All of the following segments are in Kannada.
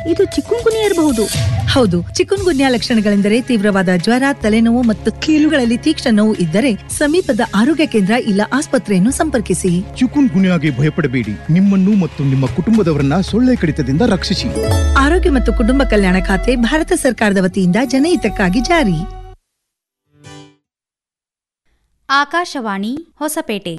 ಇದು ಚಿಕ್ಕುನ್ಗುನ್ಯ ಇರಬಹುದು ಹೌದು ಚಿಕನ್ ಗುನ್ಯಾ ಲಕ್ಷಣಗಳೆಂದರೆ ತೀವ್ರವಾದ ಜ್ವರ ತಲೆನೋವು ಮತ್ತು ಕೀಲುಗಳಲ್ಲಿ ತೀಕ್ಷ್ಣ ನೋವು ಇದ್ದರೆ ಸಮೀಪದ ಆರೋಗ್ಯ ಕೇಂದ್ರ ಇಲ್ಲ ಆಸ್ಪತ್ರೆಯನ್ನು ಸಂಪರ್ಕಿಸಿ ಚಿಕುನ್ ಗುನ್ಯಾಗೆ ಭಯಪಡಬೇಡಿ ನಿಮ್ಮನ್ನು ಮತ್ತು ನಿಮ್ಮ ಕುಟುಂಬದವರನ್ನ ಸೊಳ್ಳೆ ಕಡಿತದಿಂದ ರಕ್ಷಿಸಿ ಆರೋಗ್ಯ ಮತ್ತು ಕುಟುಂಬ ಕಲ್ಯಾಣ ಖಾತೆ ಭಾರತ ಸರ್ಕಾರದ ವತಿಯಿಂದ ಜನಹಿತಕ್ಕಾಗಿ ಜಾರಿ ಆಕಾಶವಾಣಿ ಹೊಸಪೇಟೆ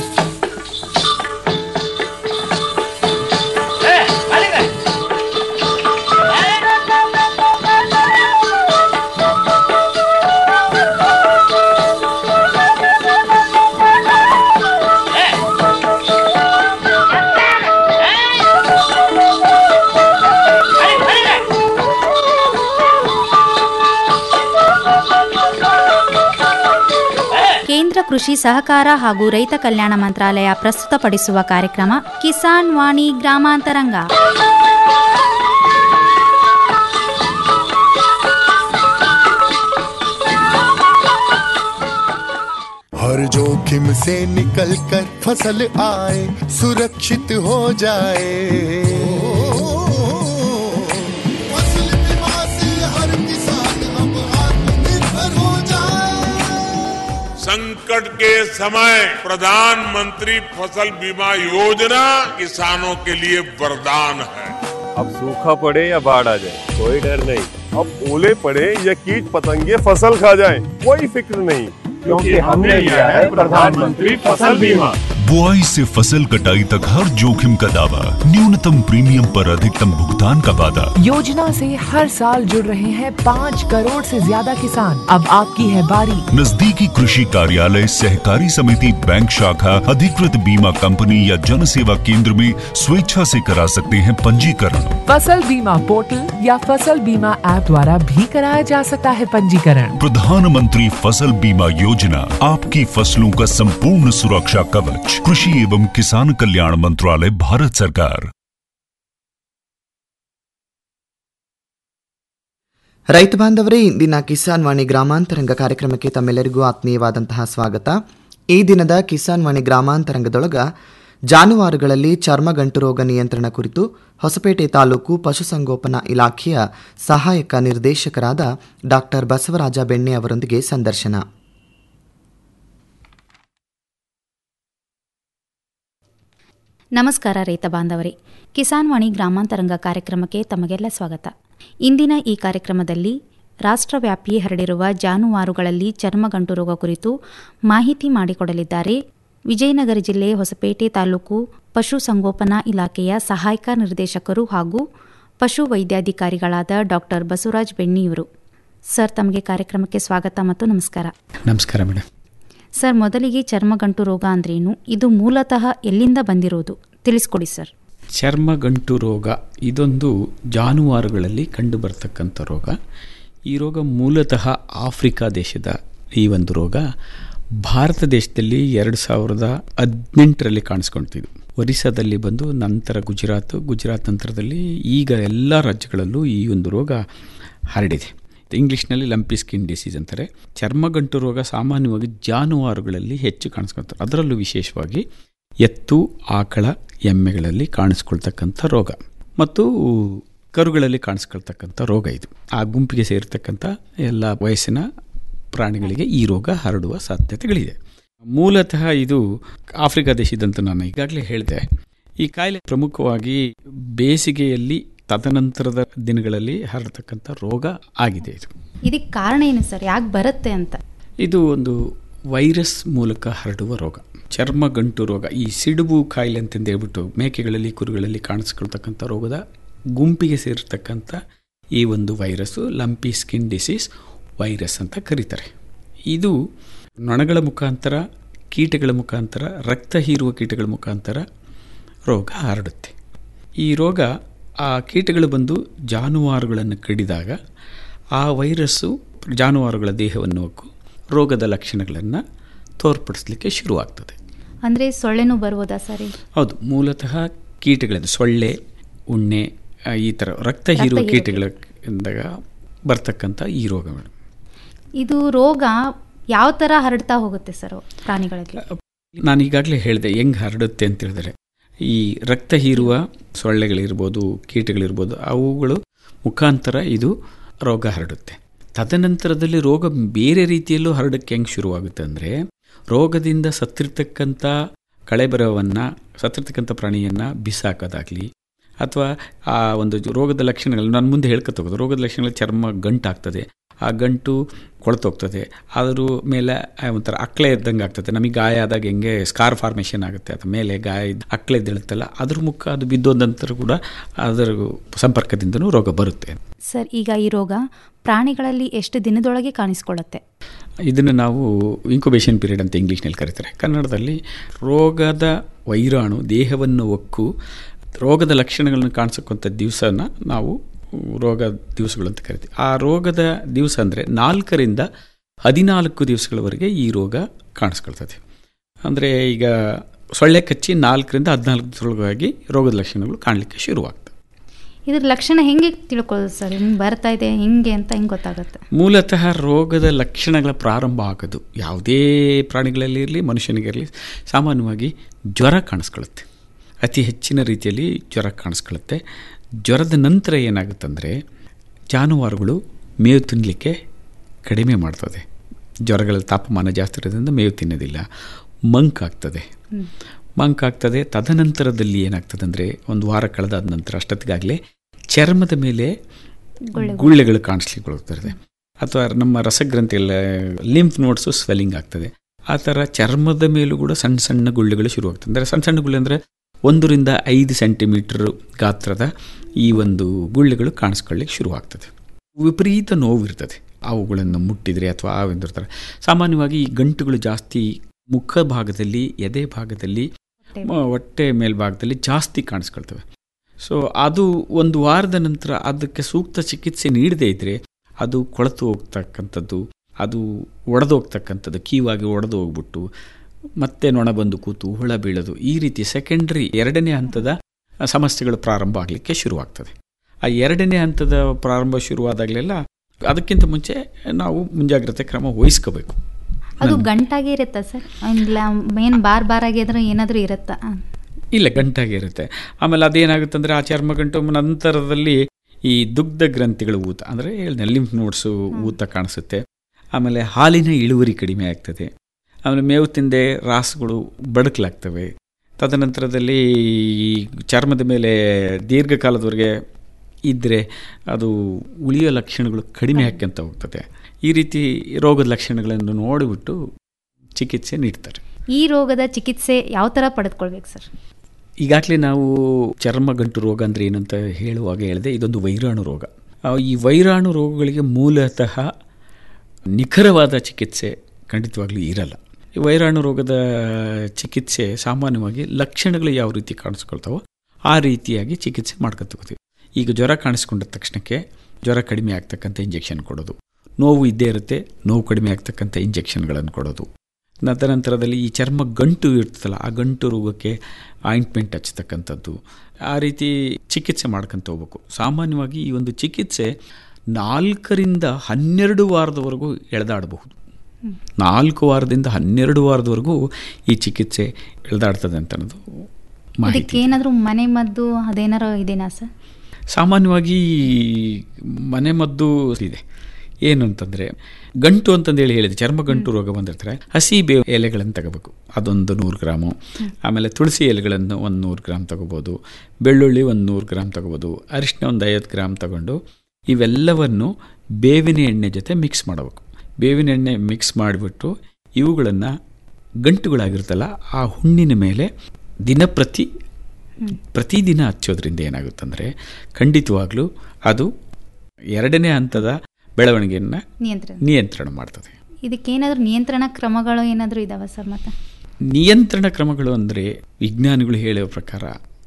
ಕೇಂದ್ರ ಕೃಷಿ ಸಹಕಾರ ಹಾಗೂ ರೈತ ಕಲ್ಯಾಣ ಮಂತ್ರಾಲಯ ಪ್ರಸ್ತುತಪಡಿಸುವ ಕಾರ್ಯಕ್ರಮ ಕಿಸಾನ್ ವಾಣಿ ಗ್ರಾಮಾಂತರಂಗ हर जोखिम से निकल कर फसल आए सुरक्षित हो जाए फसल बीमा से हर किसान अब आत्मनिर्भर हो जाए संकट के समय प्रधानमंत्री फसल बीमा योजना किसानों के लिए वरदान है अब सूखा पड़े या बाढ़ आ जाए कोई डर नहीं अब ओले पड़े या कीट पतंगे फसल खा जाए कोई फिक्र नहीं क्योंकि हमने लिया है प्रधानमंत्री फसल बीमा बुआई से फसल कटाई तक हर जोखिम का दावा न्यूनतम प्रीमियम पर अधिकतम भुगतान का वादा योजना से हर साल जुड़ रहे हैं पाँच करोड़ से ज्यादा किसान अब आपकी है बारी नजदीकी कृषि कार्यालय सहकारी समिति बैंक शाखा अधिकृत बीमा कंपनी या जन सेवा केंद्र में स्वेच्छा से करा सकते हैं पंजीकरण फसल बीमा पोर्टल या फसल बीमा ऐप द्वारा भी कराया जा सकता है पंजीकरण प्रधानमंत्री फसल बीमा योजना आपकी फसलों का संपूर्ण सुरक्षा कवच कृषि एवं किसान कल्याण मंत्रालय भारत सरकार ರೈತ ಬಾಂಧವರೇ ಇಂದಿನ ಕಿಸಾನ್ ವಾಣಿ ಗ್ರಾಮಾಂತರಂಗ ಕಾರ್ಯಕ್ರಮಕ್ಕೆ ತಮ್ಮೆಲ್ಲರಿಗೂ ಆತ್ಮೀಯವಾದಂತಹ ಸ್ವಾಗತ ಈ ದಿನದ ಕಿಸಾನ್ ವಾಣಿ ಗ್ರಾಮಾಂತರಂಗದೊಳಗ ಜಾನುವಾರುಗಳಲ್ಲಿ ಚರ್ಮಗಂಟು ರೋಗ ನಿಯಂತ್ರಣ ಕುರಿತು ಹೊಸಪೇಟೆ ತಾಲೂಕು ಪಶುಸಂಗೋಪನಾ ಇಲಾಖೆಯ ಸಹಾಯಕ ನಿರ್ದೇಶಕರಾದ ಡಾಕ್ಟರ್ ಬಸವರಾಜ ಬೆಣ್ಣೆ ಅವರೊಂದಿಗೆ ಸಂದರ್ಶನ ನಮಸ್ಕಾರ ರೈತ ಬಾಂಧವರೇ ಕಿಸಾನ್ ವಾಣಿ ಗ್ರಾಮಾಂತರಂಗ ಕಾರ್ಯಕ್ರಮಕ್ಕೆ ತಮಗೆಲ್ಲ ಸ್ವಾಗತ ಇಂದಿನ ಈ ಕಾರ್ಯಕ್ರಮದಲ್ಲಿ ರಾಷ್ಟ್ರವ್ಯಾಪಿ ಹರಡಿರುವ ಜಾನುವಾರುಗಳಲ್ಲಿ ಚರ್ಮಗಂಟು ರೋಗ ಕುರಿತು ಮಾಹಿತಿ ಮಾಡಿಕೊಡಲಿದ್ದಾರೆ ವಿಜಯನಗರ ಜಿಲ್ಲೆ ಹೊಸಪೇಟೆ ತಾಲೂಕು ಪಶು ಸಂಗೋಪನಾ ಇಲಾಖೆಯ ಸಹಾಯಕ ನಿರ್ದೇಶಕರು ಹಾಗೂ ಪಶು ವೈದ್ಯಾಧಿಕಾರಿಗಳಾದ ಡಾಕ್ಟರ್ ಬಸವರಾಜ್ ಬೆಣ್ಣಿಯವರು ಸರ್ ತಮಗೆ ಕಾರ್ಯಕ್ರಮಕ್ಕೆ ಸ್ವಾಗತ ಮತ್ತು ನಮಸ್ಕಾರ ನಮಸ್ಕಾರ ಮೇಡಮ್ ಸರ್ ಮೊದಲಿಗೆ ಚರ್ಮಗಂಟು ರೋಗ ಅಂದ್ರೇನು ಇದು ಮೂಲತಃ ಎಲ್ಲಿಂದ ಬಂದಿರೋದು ತಿಳಿಸ್ಕೊಡಿ ಸರ್ ಚರ್ಮಗಂಟು ರೋಗ ಇದೊಂದು ಜಾನುವಾರುಗಳಲ್ಲಿ ಕಂಡುಬರ್ತಕ್ಕಂಥ ರೋಗ ಈ ರೋಗ ಮೂಲತಃ ಆಫ್ರಿಕಾ ದೇಶದ ಈ ಒಂದು ರೋಗ ಭಾರತ ದೇಶದಲ್ಲಿ ಎರಡು ಸಾವಿರದ ಹದಿನೆಂಟರಲ್ಲಿ ಕಾಣಿಸ್ಕೊಳ್ತಿದ್ದು ಒರಿಸ್ಸಾದಲ್ಲಿ ಬಂದು ನಂತರ ಗುಜರಾತ್ ಗುಜರಾತ್ ನಂತರದಲ್ಲಿ ಈಗ ಎಲ್ಲ ರಾಜ್ಯಗಳಲ್ಲೂ ಈ ಒಂದು ರೋಗ ಹರಡಿದೆ ಇಂಗ್ಲೀಷ್ನಲ್ಲಿ ಲಂಪಿ ಸ್ಕಿನ್ ಡಿಸೀಸ್ ಅಂತಾರೆ ಚರ್ಮಗಂಟು ರೋಗ ಸಾಮಾನ್ಯವಾಗಿ ಜಾನುವಾರುಗಳಲ್ಲಿ ಹೆಚ್ಚು ಕಾಣಿಸ್ಕೊಳ್ತಾರೆ ಅದರಲ್ಲೂ ವಿಶೇಷವಾಗಿ ಎತ್ತು ಆಕಳ ಎಮ್ಮೆಗಳಲ್ಲಿ ಕಾಣಿಸ್ಕೊಳ್ತಕ್ಕಂಥ ರೋಗ ಮತ್ತು ಕರುಗಳಲ್ಲಿ ಕಾಣಿಸ್ಕೊಳ್ತಕ್ಕಂಥ ರೋಗ ಇದು ಆ ಗುಂಪಿಗೆ ಸೇರಿರ್ತಕ್ಕಂಥ ಎಲ್ಲ ವಯಸ್ಸಿನ ಪ್ರಾಣಿಗಳಿಗೆ ಈ ರೋಗ ಹರಡುವ ಸಾಧ್ಯತೆಗಳಿದೆ ಮೂಲತಃ ಇದು ಆಫ್ರಿಕಾ ದೇಶದಂತ ನಾನು ಈಗಾಗಲೇ ಹೇಳಿದೆ ಈ ಕಾಯಿಲೆ ಪ್ರಮುಖವಾಗಿ ಬೇಸಿಗೆಯಲ್ಲಿ ತದನಂತರದ ದಿನಗಳಲ್ಲಿ ಹರಡ್ತಕ್ಕಂಥ ರೋಗ ಆಗಿದೆ ಇದು ಇದಕ್ಕೆ ಕಾರಣ ಏನು ಸರ್ ಯಾಕೆ ಬರುತ್ತೆ ಅಂತ ಇದು ಒಂದು ವೈರಸ್ ಮೂಲಕ ಹರಡುವ ರೋಗ ಚರ್ಮಗಂಟು ರೋಗ ಈ ಸಿಡುಬು ಕಾಯಿಲೆ ಅಂತಂದು ಹೇಳ್ಬಿಟ್ಟು ಮೇಕೆಗಳಲ್ಲಿ ಕುರುಗಳಲ್ಲಿ ಕಾಣಿಸ್ಕೊಳ್ತಕ್ಕಂಥ ರೋಗದ ಗುಂಪಿಗೆ ಸೇರಿರ್ತಕ್ಕಂಥ ಈ ಒಂದು virus lumpy skin disease virus ಅಂತ ಕರೀತಾರೆ ಇದು ನೊಣಗಳ ಮುಖಾಂತರ ಕೀಟಗಳ ಮುಖಾಂತರ ರಕ್ತ ಹೀರುವ ಕೀಟಗಳ ಮುಖಾಂತರ ರೋಗ ಹರಡುತ್ತೆ ಈ ರೋಗ ಆ ಕೀಟಗಳು ಬಂದು ಜಾನುವಾರುಗಳನ್ನು ಕಡಿದಾಗ ಆ ವೈರಸ್ಸು ಜಾನುವಾರುಗಳ ದೇಹವನ್ನು ಹೊಕ್ಕು ರೋಗದ ಲಕ್ಷಣಗಳನ್ನು ತೋರ್ಪಡಿಸ್ಲಿಕ್ಕೆ ಶುರುವಾಗ್ತದೆ ಅಂದರೆ ಸೊಳ್ಳೆನೂ ಬರ್ಬೋದಾ ಸರಿ ಹೌದು ಮೂಲತಃ ಕೀಟಗಳಿಂದ ಸೊಳ್ಳೆ ಉಣ್ಣೆ ಆ, ಈ ಥರ ರಕ್ತ ಹೀರುವ ಹೀರುವ ಕೀಟಗಳಿಂದಾಗ ಬರ್ತಕ್ಕಂಥ ಈ ರೋಗ ಮೇಡಮ್ ಇದು ರೋಗ ಯಾವ ಥರ ಹರಡ್ತಾ ಹೋಗುತ್ತೆ ಸರ್ ಪ್ರಾಣಿಗಳಿಗೆ ನಾನು ಈಗಾಗಲೇ ಹೇಳಿದೆ ಹೆಂಗೆ ಹರಡುತ್ತೆ ಅಂತ ಹೇಳಿದ್ರೆ ಈ ರಕ್ತ ಹೀರುವ ಸೊಳ್ಳೆಗಳಿರ್ಬೋದು ಕೀಟಗಳಿರ್ಬೋದು ಅವುಗಳು ಮುಖಾಂತರ ಇದು ರೋಗ ಹರಡುತ್ತೆ ತದನಂತರದಲ್ಲಿ ರೋಗ ಬೇರೆ ರೀತಿಯಲ್ಲೂ ಹರಡಕ್ಕೆ ಹೆಂಗೆ ಶುರುವಾಗುತ್ತೆ ಅಂದರೆ ರೋಗದಿಂದ ಸತ್ತಿರ್ತಕ್ಕಂಥ ಕಳೆಬರವನ್ನು ಸತ್ತಿರ್ತಕ್ಕಂಥ ಪ್ರಾಣಿಯನ್ನು ಬಿಸಾಕೋದಾಗಲಿ ಅಥವಾ ಆ ಒಂದು ರೋಗದ ಲಕ್ಷಣಗಳು ನಾನು ಮುಂದೆ ಹೇಳ್ಕೊತ ಹೋಗೋದು ರೋಗದ ಲಕ್ಷಣಗಳು ಚರ್ಮ ಗಂಟಾಗ್ತದೆ ಆ ಗಂಟು ಕೊಳ್ತೋಗ್ತದೆ ಅದ್ರ ಮೇಲೆ ಒಂಥರ ಅಕ್ಲೆ ಇದ್ದಂಗೆ ಆಗ್ತದೆ ನಮಗೆ ಗಾಯ ಆದಾಗ ಹೆಂಗೆ ಸ್ಕಾರ್ ಫಾರ್ಮೇಷನ್ ಆಗುತ್ತೆ ಅದ್ರ ಮೇಲೆ ಗಾಯ ಇದ್ದ ಅಕ್ಲೆ ಇದ್ದೇಳುತ್ತಲ್ಲ ಅದ್ರ ಮುಖ ಅದು ಬಿದ್ದೋದ ನಂತರ ಕೂಡ ಅದರ ಸಂಪರ್ಕದಿಂದನೂ ರೋಗ ಬರುತ್ತೆ ಸರ್ ಈಗ ಈ ರೋಗ ಪ್ರಾಣಿಗಳಲ್ಲಿ ಎಷ್ಟು ದಿನದೊಳಗೆ ಕಾಣಿಸ್ಕೊಳ್ಳುತ್ತೆ ಇದನ್ನು ನಾವು ಇನ್ಕ್ಯುಬೇಷನ್ ಪೀರಿಯಡ್ ಅಂತ ಇಂಗ್ಲೀಷ್ನಲ್ಲಿ ಕರೀತಾರೆ ಕನ್ನಡದಲ್ಲಿ ರೋಗದ ವೈರಾಣು ದೇಹವನ್ನು ಒಕ್ಕು ರೋಗದ ಲಕ್ಷಣಗಳನ್ನು ಕಾಣಿಸಕ್ಕಂಥ ದಿವಸನ ನಾವು ರೋಗ ದಿವಸಗಳು ಅಂತ ಕರಿತೀವಿ ಆ ರೋಗದ ದಿವಸ ಅಂದರೆ ನಾಲ್ಕರಿಂದ ಹದಿನಾಲ್ಕು ದಿವಸಗಳವರೆಗೆ ಈ ರೋಗ ಕಾಣಿಸ್ಕೊಳ್ತದೆ ಅಂದರೆ ಈಗ ಸೊಳ್ಳೆ ಕಚ್ಚಿ ನಾಲ್ಕರಿಂದ ಹದಿನಾಲ್ಕು ದಿವಸಗಳಾಗಿ ರೋಗದ ಲಕ್ಷಣಗಳು ಕಾಣಲಿಕ್ಕೆ ಶುರುವಾಗ್ತದೆ ಇದ್ರ ಲಕ್ಷಣ ಹೆಂಗೆ ತಿಳ್ಕೊಳ್ಳೋದು ಸರ್ ಹಿಂಗೆ ಬರ್ತಾ ಇದೆ ಹಿಂಗೆ ಅಂತ ಹೆಂಗೆ ಗೊತ್ತಾಗುತ್ತೆ ಮೂಲತಃ ರೋಗದ ಲಕ್ಷಣಗಳ ಪ್ರಾರಂಭ ಆಗೋದು ಯಾವುದೇ ಪ್ರಾಣಿಗಳಲ್ಲಿ ಇರಲಿ ಮನುಷ್ಯನಿಗಿರಲಿ ಸಾಮಾನ್ಯವಾಗಿ ಜ್ವರ ಕಾಣಿಸ್ಕೊಳ್ಳುತ್ತೆ ಅತಿ ಹೆಚ್ಚಿನ ರೀತಿಯಲ್ಲಿ ಜ್ವರ ಕಾಣಿಸ್ಕೊಳ್ಳುತ್ತೆ ಜ್ವರದ ನಂತರ ಏನಾಗುತ್ತಂದರೆ ಜಾನುವಾರುಗಳು ಮೇವು ತಿನ್ನಲಿಕ್ಕೆ ಕಡಿಮೆ ಮಾಡ್ತದೆ ಜ್ವರಗಳ ತಾಪಮಾನ ಜಾಸ್ತಿ ಇರೋದ್ರಿಂದ ಮೇವು ತಿನ್ನೋದಿಲ್ಲ ಮಂಕಾಗ್ತದೆ ಮಂಕಾಗ್ತದೆ ತದನಂತರದಲ್ಲಿ ಏನಾಗ್ತದೆ ಅಂದರೆ ಒಂದು ವಾರ ಕಳೆದಾದ ನಂತರ ಅಷ್ಟೊತ್ತಿಗಾಗಲೇ ಚರ್ಮದ ಮೇಲೆ ಗುಳ್ಳೆಗಳು ಕಾಣಿಸ್ಲಿಕ್ಕೆ ಬರ್ತದೆ ಅಥವಾ ನಮ್ಮ ರಸಗ್ರಂಥಿಗಳ ಲಿಂಫ್ ನೋಟ್ಸು ಸ್ವೆಲ್ಲಿಂಗ್ ಆಗ್ತದೆ ಆ ಥರ ಚರ್ಮದ ಮೇಲೂ ಕೂಡ ಸಣ್ಣ ಸಣ್ಣ ಗುಳ್ಳೆಗಳು ಶುರುವಾಗ್ತದೆ ಅಂದರೆ ಸಣ್ಣ ಸಣ್ಣ ಗುಳ್ಳೆ ಅಂದರೆ ಒಂದರಿಂದ ಐದು ಸೆಂಟಿಮೀಟರ್ ಗಾತ್ರದ ಈ ಒಂದು ಗುಳ್ಳೆಗಳು ಕಾಣಿಸ್ಕೊಳ್ಳಿಕ್ಕೆ ಶುರುವಾಗ್ತದೆ ವಿಪರೀತ ನೋವಿರ್ತದೆ ಅವುಗಳನ್ನು ಮುಟ್ಟಿದರೆ ಅಥವಾ ಆವಿರ್ತಾರೆ ಸಾಮಾನ್ಯವಾಗಿ ಈ ಗಂಟುಗಳು ಜಾಸ್ತಿ ಮುಖ ಭಾಗದಲ್ಲಿ ಎದೆ ಭಾಗದಲ್ಲಿ ಹೊಟ್ಟೆ ಮೇಲ್ಭಾಗದಲ್ಲಿ ಜಾಸ್ತಿ ಕಾಣಿಸ್ಕೊಳ್ತವೆ ಸೊ ಅದು ಒಂದು ವಾರದ ನಂತರ ಅದಕ್ಕೆ ಸೂಕ್ತ ಚಿಕಿತ್ಸೆ ನೀಡದೇ ಇದ್ದರೆ ಅದು ಕೊಳೆತು ಹೋಗ್ತಕ್ಕಂಥದ್ದು ಅದು ಒಡೆದು ಹೋಗ್ತಕ್ಕಂಥದ್ದು ಕೀವಾಗಿ ಒಡೆದು ಹೋಗ್ಬಿಟ್ಟು ಮತ್ತೆ ನೊಣ ಬಂದು ಕೂತು ಹುಳ ಬೀಳೋದು ಈ ರೀತಿ ಸೆಕೆಂಡ್ರಿ ಎರಡನೇ ಹಂತದ ಸಮಸ್ಯೆಗಳು ಪ್ರಾರಂಭ ಆಗಲಿಕ್ಕೆ ಶುರುವಾಗ್ತದೆ ಆ ಎರಡನೇ ಹಂತದ ಪ್ರಾರಂಭ ಶುರುವಾದಾಗಲೆಲ್ಲ ಅದಕ್ಕಿಂತ ಮುಂಚೆ ನಾವು ಮುಂಜಾಗ್ರತೆ ಕ್ರಮ ವಹಿಸ್ಕೋಬೇಕು ಅದು ಗಂಟಾಗಿ ಇರುತ್ತಾ ಸರ್ ಇಲ್ಲ ಮೇನ್ ಬಾರ್ ಬಾರ್ ಆಗಿದ್ರೆ ಏನಾದರೂ ಇರುತ್ತಾ ಇಲ್ಲ ಗಂಟಾಗಿ ಇರುತ್ತೆ ಆಮೇಲೆ ಅದೇನಾಗುತ್ತೆ ಅಂದರೆ ಆ ಚರ್ಮ ಗಂಟು ನಂತರದಲ್ಲಿ ಈ ದುಗ್ಧ ಗ್ರಂಥಿಗಳು ಊತ ಅಂದರೆ ಹೇಳಿದೆ ಲಿಂಫ್ ನೋಟ್ಸು ಊತ ಕಾಣಿಸುತ್ತೆ ಆಮೇಲೆ ಹಾಲಿನ ಇಳುವರಿ ಕಡಿಮೆ ಆಗ್ತದೆ ಆಮೇಲೆ ಮೇವು ತಿಂದೆ ರಾಸುಗಳು ಬಡಕಲಾಗ್ತವೆ ತದನಂತರದಲ್ಲಿ ಈ ಚರ್ಮದ ಮೇಲೆ ದೀರ್ಘಕಾಲದವರೆಗೆ ಇದ್ದರೆ ಅದು ಉಳಿಯೋ ಲಕ್ಷಣಗಳು ಕಡಿಮೆ ಹಾಕ್ಯಂತ ಹೋಗ್ತದೆ ಈ ರೀತಿ ರೋಗದ ಲಕ್ಷಣಗಳನ್ನು ನೋಡಿಬಿಟ್ಟು ಚಿಕಿತ್ಸೆ ನೀಡ್ತಾರೆ ಈ ರೋಗದ ಚಿಕಿತ್ಸೆ ಯಾವ ಥರ ಪಡೆದುಕೊಳ್ಬೇಕು ಸರ್ ಈಗಾಗಲೇ ನಾವು ಚರ್ಮ ಗಂಟು ರೋಗ ಅಂದರೆ ಏನಂತ ಹೇಳುವಾಗ ಹೇಳಿದೆ ಇದೊಂದು ವೈರಾಣು ರೋಗ ಈ ವೈರಾಣು ರೋಗಗಳಿಗೆ ಮೂಲತಃ ನಿಖರವಾದ ಚಿಕಿತ್ಸೆ ಖಂಡಿತವಾಗ್ಲೂ ಇರಲ್ಲ ಈ ವೈರಾಣು ರೋಗದ ಚಿಕಿತ್ಸೆ ಸಾಮಾನ್ಯವಾಗಿ ಲಕ್ಷಣಗಳು ಯಾವ ರೀತಿ ಕಾಣಿಸ್ಕೊಳ್ತಾವೋ ಆ ರೀತಿಯಾಗಿ ಚಿಕಿತ್ಸೆ ಮಾಡ್ಕೊತೀವಿ ಈಗ ಜ್ವರ ಕಾಣಿಸ್ಕೊಂಡ ತಕ್ಷಣಕ್ಕೆ ಜ್ವರ ಕಡಿಮೆ ಆಗ್ತಕ್ಕಂಥ ಇಂಜೆಕ್ಷನ್ ಕೊಡೋದು ನೋವು ಇದ್ದೇ ಇರುತ್ತೆ ನೋವು ಕಡಿಮೆ ಆಗ್ತಕ್ಕಂಥ ಇಂಜೆಕ್ಷನ್ಗಳನ್ನು ಕೊಡೋದು ತದನಂತರದಲ್ಲಿ ಈ ಚರ್ಮ ಗಂಟು ಇರ್ತದಲ್ಲ ಆ ಗಂಟು ರೋಗಕ್ಕೆ ಆಯಿಂಟ್ಮೆಂಟ್ ಹಚ್ಚತಕ್ಕಂಥದ್ದು ಆ ರೀತಿ ಚಿಕಿತ್ಸೆ ಮಾಡ್ಕೊತ ಹೋಗ್ಬೇಕು ಸಾಮಾನ್ಯವಾಗಿ ಈ ಒಂದು ಚಿಕಿತ್ಸೆ ನಾಲ್ಕರಿಂದ ಹನ್ನೆರಡು ವಾರದವರೆಗೂ ಎಳೆದಾಡಬಹುದು ನಾಲ್ಕು ವಾರದಿಂದ ಹನ್ನೆರಡು ವಾರದವರೆಗೂ ಈ ಚಿಕಿತ್ಸೆ ಎಳೆದಾಡ್ತದೆ ಅಂತ ಅನ್ನೋದು ಇದಕ್ಕೆ ಏನಾದರೂ ಮನೆ ಮದ್ದು ಅದೇನಾರು ಇದೆನಾ ಸರ್ ಸಾಮಾನ್ಯವಾಗಿ ಮನೆ ಮದ್ದು ಇದೆ ಏನು ಅಂತಂದರೆ ಗಂಟು ಅಂತಂದೇಳಿ ಹೇಳಿದೆ ಚರ್ಮ ಗಂಟು ರೋಗ ಬಂದಿರ್ತಾರೆ ಹಸಿ ಬೇವು ಎಲೆಗಳನ್ನು ತಗೋಬೇಕು ಅದೊಂದು ನೂರು ಗ್ರಾಮು ಆಮೇಲೆ ತುಳಸಿ ಎಲೆಗಳನ್ನು ಒಂದು ನೂರು ಗ್ರಾಮ್ ತಗೋಬೋದು ಬೆಳ್ಳುಳ್ಳಿ ಒಂದು ನೂರು ಗ್ರಾಮ್ ತಗೋಬೋದು ಅರಿಶಿನ ಒಂದು ಐವತ್ತು ಗ್ರಾಮ್ ತಗೊಂಡು ಇವೆಲ್ಲವನ್ನು ಬೇವಿನ ಎಣ್ಣೆ ಜೊತೆ ಮಿಕ್ಸ್ ಮಾಡಬೇಕು ಬೇವಿನ ಎಣ್ಣೆ ಮಿಕ್ಸ್ ಮಾಡಿಬಿಟ್ಟು ಇವುಗಳನ್ನು ಗಂಟುಗಳಾಗಿರುತ್ತಲ್ಲ ಆ ಹುಣ್ಣಿನ ಮೇಲೆ ದಿನಪ್ರತಿ ಪ್ರತಿದಿನ ಹಚ್ಚೋದ್ರಿಂದ ಏನಾಗುತ್ತಂದರೆ ಖಂಡಿತವಾಗ್ಲೂ ಅದು ಎರಡನೇ ಹಂತದ ಬೆಳವಣಿಗೆಯನ್ನು ನಿಯಂತ್ರಣ ನಿಯಂತ್ರಣ ಮಾಡ್ತದೆ ಇದಕ್ಕೇನಾದರೂ ನಿಯಂತ್ರಣ ಕ್ರಮಗಳು ಏನಾದರೂ ಇದಾವ ಸರ್ ಮತ್ತೆ ನಿಯಂತ್ರಣ ಕ್ರಮಗಳು ಅಂದರೆ ವಿಜ್ಞಾನಿಗಳು ಹೇಳುವ ಪ್ರಕಾರ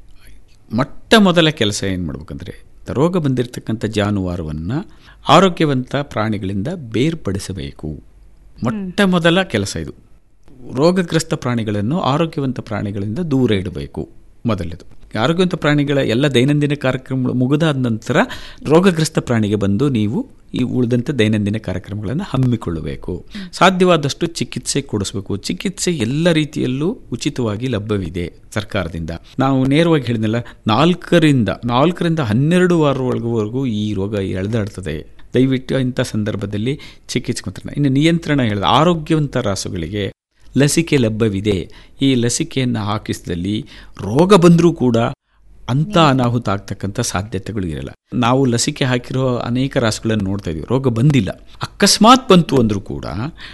ಮೊಟ್ಟ ಮೊದಲ ಕೆಲಸ ಏನು ಮಾಡ್ಬೇಕಂದ್ರೆ ರೋಗ ಬಂದಿರತಕ್ಕಂಥ ಜಾನುವಾರುವನ್ನು ಆರೋಗ್ಯವಂತ ಪ್ರಾಣಿಗಳಿಂದ ಬೇರ್ಪಡಿಸಬೇಕು ಮೊಟ್ಟ ಮೊದಲ ಕೆಲಸ ಇದು ರೋಗಗ್ರಸ್ತ ಪ್ರಾಣಿಗಳನ್ನು ಆರೋಗ್ಯವಂತ ಪ್ರಾಣಿಗಳಿಂದ ದೂರ ಇಡಬೇಕು ಮೊದಲನೇದು ಆರೋಗ್ಯವಂತ ಪ್ರಾಣಿಗಳ ಎಲ್ಲ ದೈನಂದಿನ ಕಾರ್ಯಕ್ರಮಗಳು ಮುಗಿದಾದ ನಂತರ ರೋಗಗ್ರಸ್ತ ಪ್ರಾಣಿಗೆ ಬಂದು ನೀವು ಈ ಉಳಿದಂತೆ ದೈನಂದಿನ ಕಾರ್ಯಕ್ರಮಗಳನ್ನು ಹಮ್ಮಿಕೊಳ್ಳಬೇಕು ಸಾಧ್ಯವಾದಷ್ಟು ಚಿಕಿತ್ಸೆ ಕೊಡಿಸ್ಬೇಕು ಚಿಕಿತ್ಸೆ ಎಲ್ಲ ರೀತಿಯಲ್ಲೂ ಉಚಿತವಾಗಿ ಲಭ್ಯವಿದೆ ಸರ್ಕಾರದಿಂದ ನಾವು ನೇರವಾಗಿ ಹೇಳಿದ್ನಲ್ಲ ನಾಲ್ಕರಿಂದ ನಾಲ್ಕರಿಂದ ಹನ್ನೆರಡು ವಾರವರೆಗೂ ಈ ರೋಗ ಎಳೆದಾಡ್ತದೆ ದಯವಿಟ್ಟು ಇಂಥ ಸಂದರ್ಭದಲ್ಲಿ ಚಿಕಿತ್ಸೆ ಕೊಡ್ತಾರೆ ಇನ್ನು ನಿಯಂತ್ರಣ ಹೇಳಿದ ಆರೋಗ್ಯವಂತ ರಾಸುಗಳಿಗೆ ಲಸಿಕೆ ಲಭ್ಯವಿದೆ ಈ ಲಸಿಕೆಯನ್ನು ಹಾಕಿಸಿದಲ್ಲಿ ರೋಗ ಬಂದರೂ ಕೂಡ ಅಂಥ ಅನಾಹುತ ಆಗ್ತಕ್ಕಂಥ ಸಾಧ್ಯತೆಗಳು ಇರಲ್ಲ ನಾವು ಲಸಿಕೆ ಹಾಕಿರೋ ಅನೇಕ ರಾಸುಗಳನ್ನು ನೋಡ್ತಾ ಇದ್ದೀವಿ ರೋಗ ಬಂದಿಲ್ಲ ಅಕಸ್ಮಾತ್ ಬಂತು ಅಂದರೂ ಕೂಡ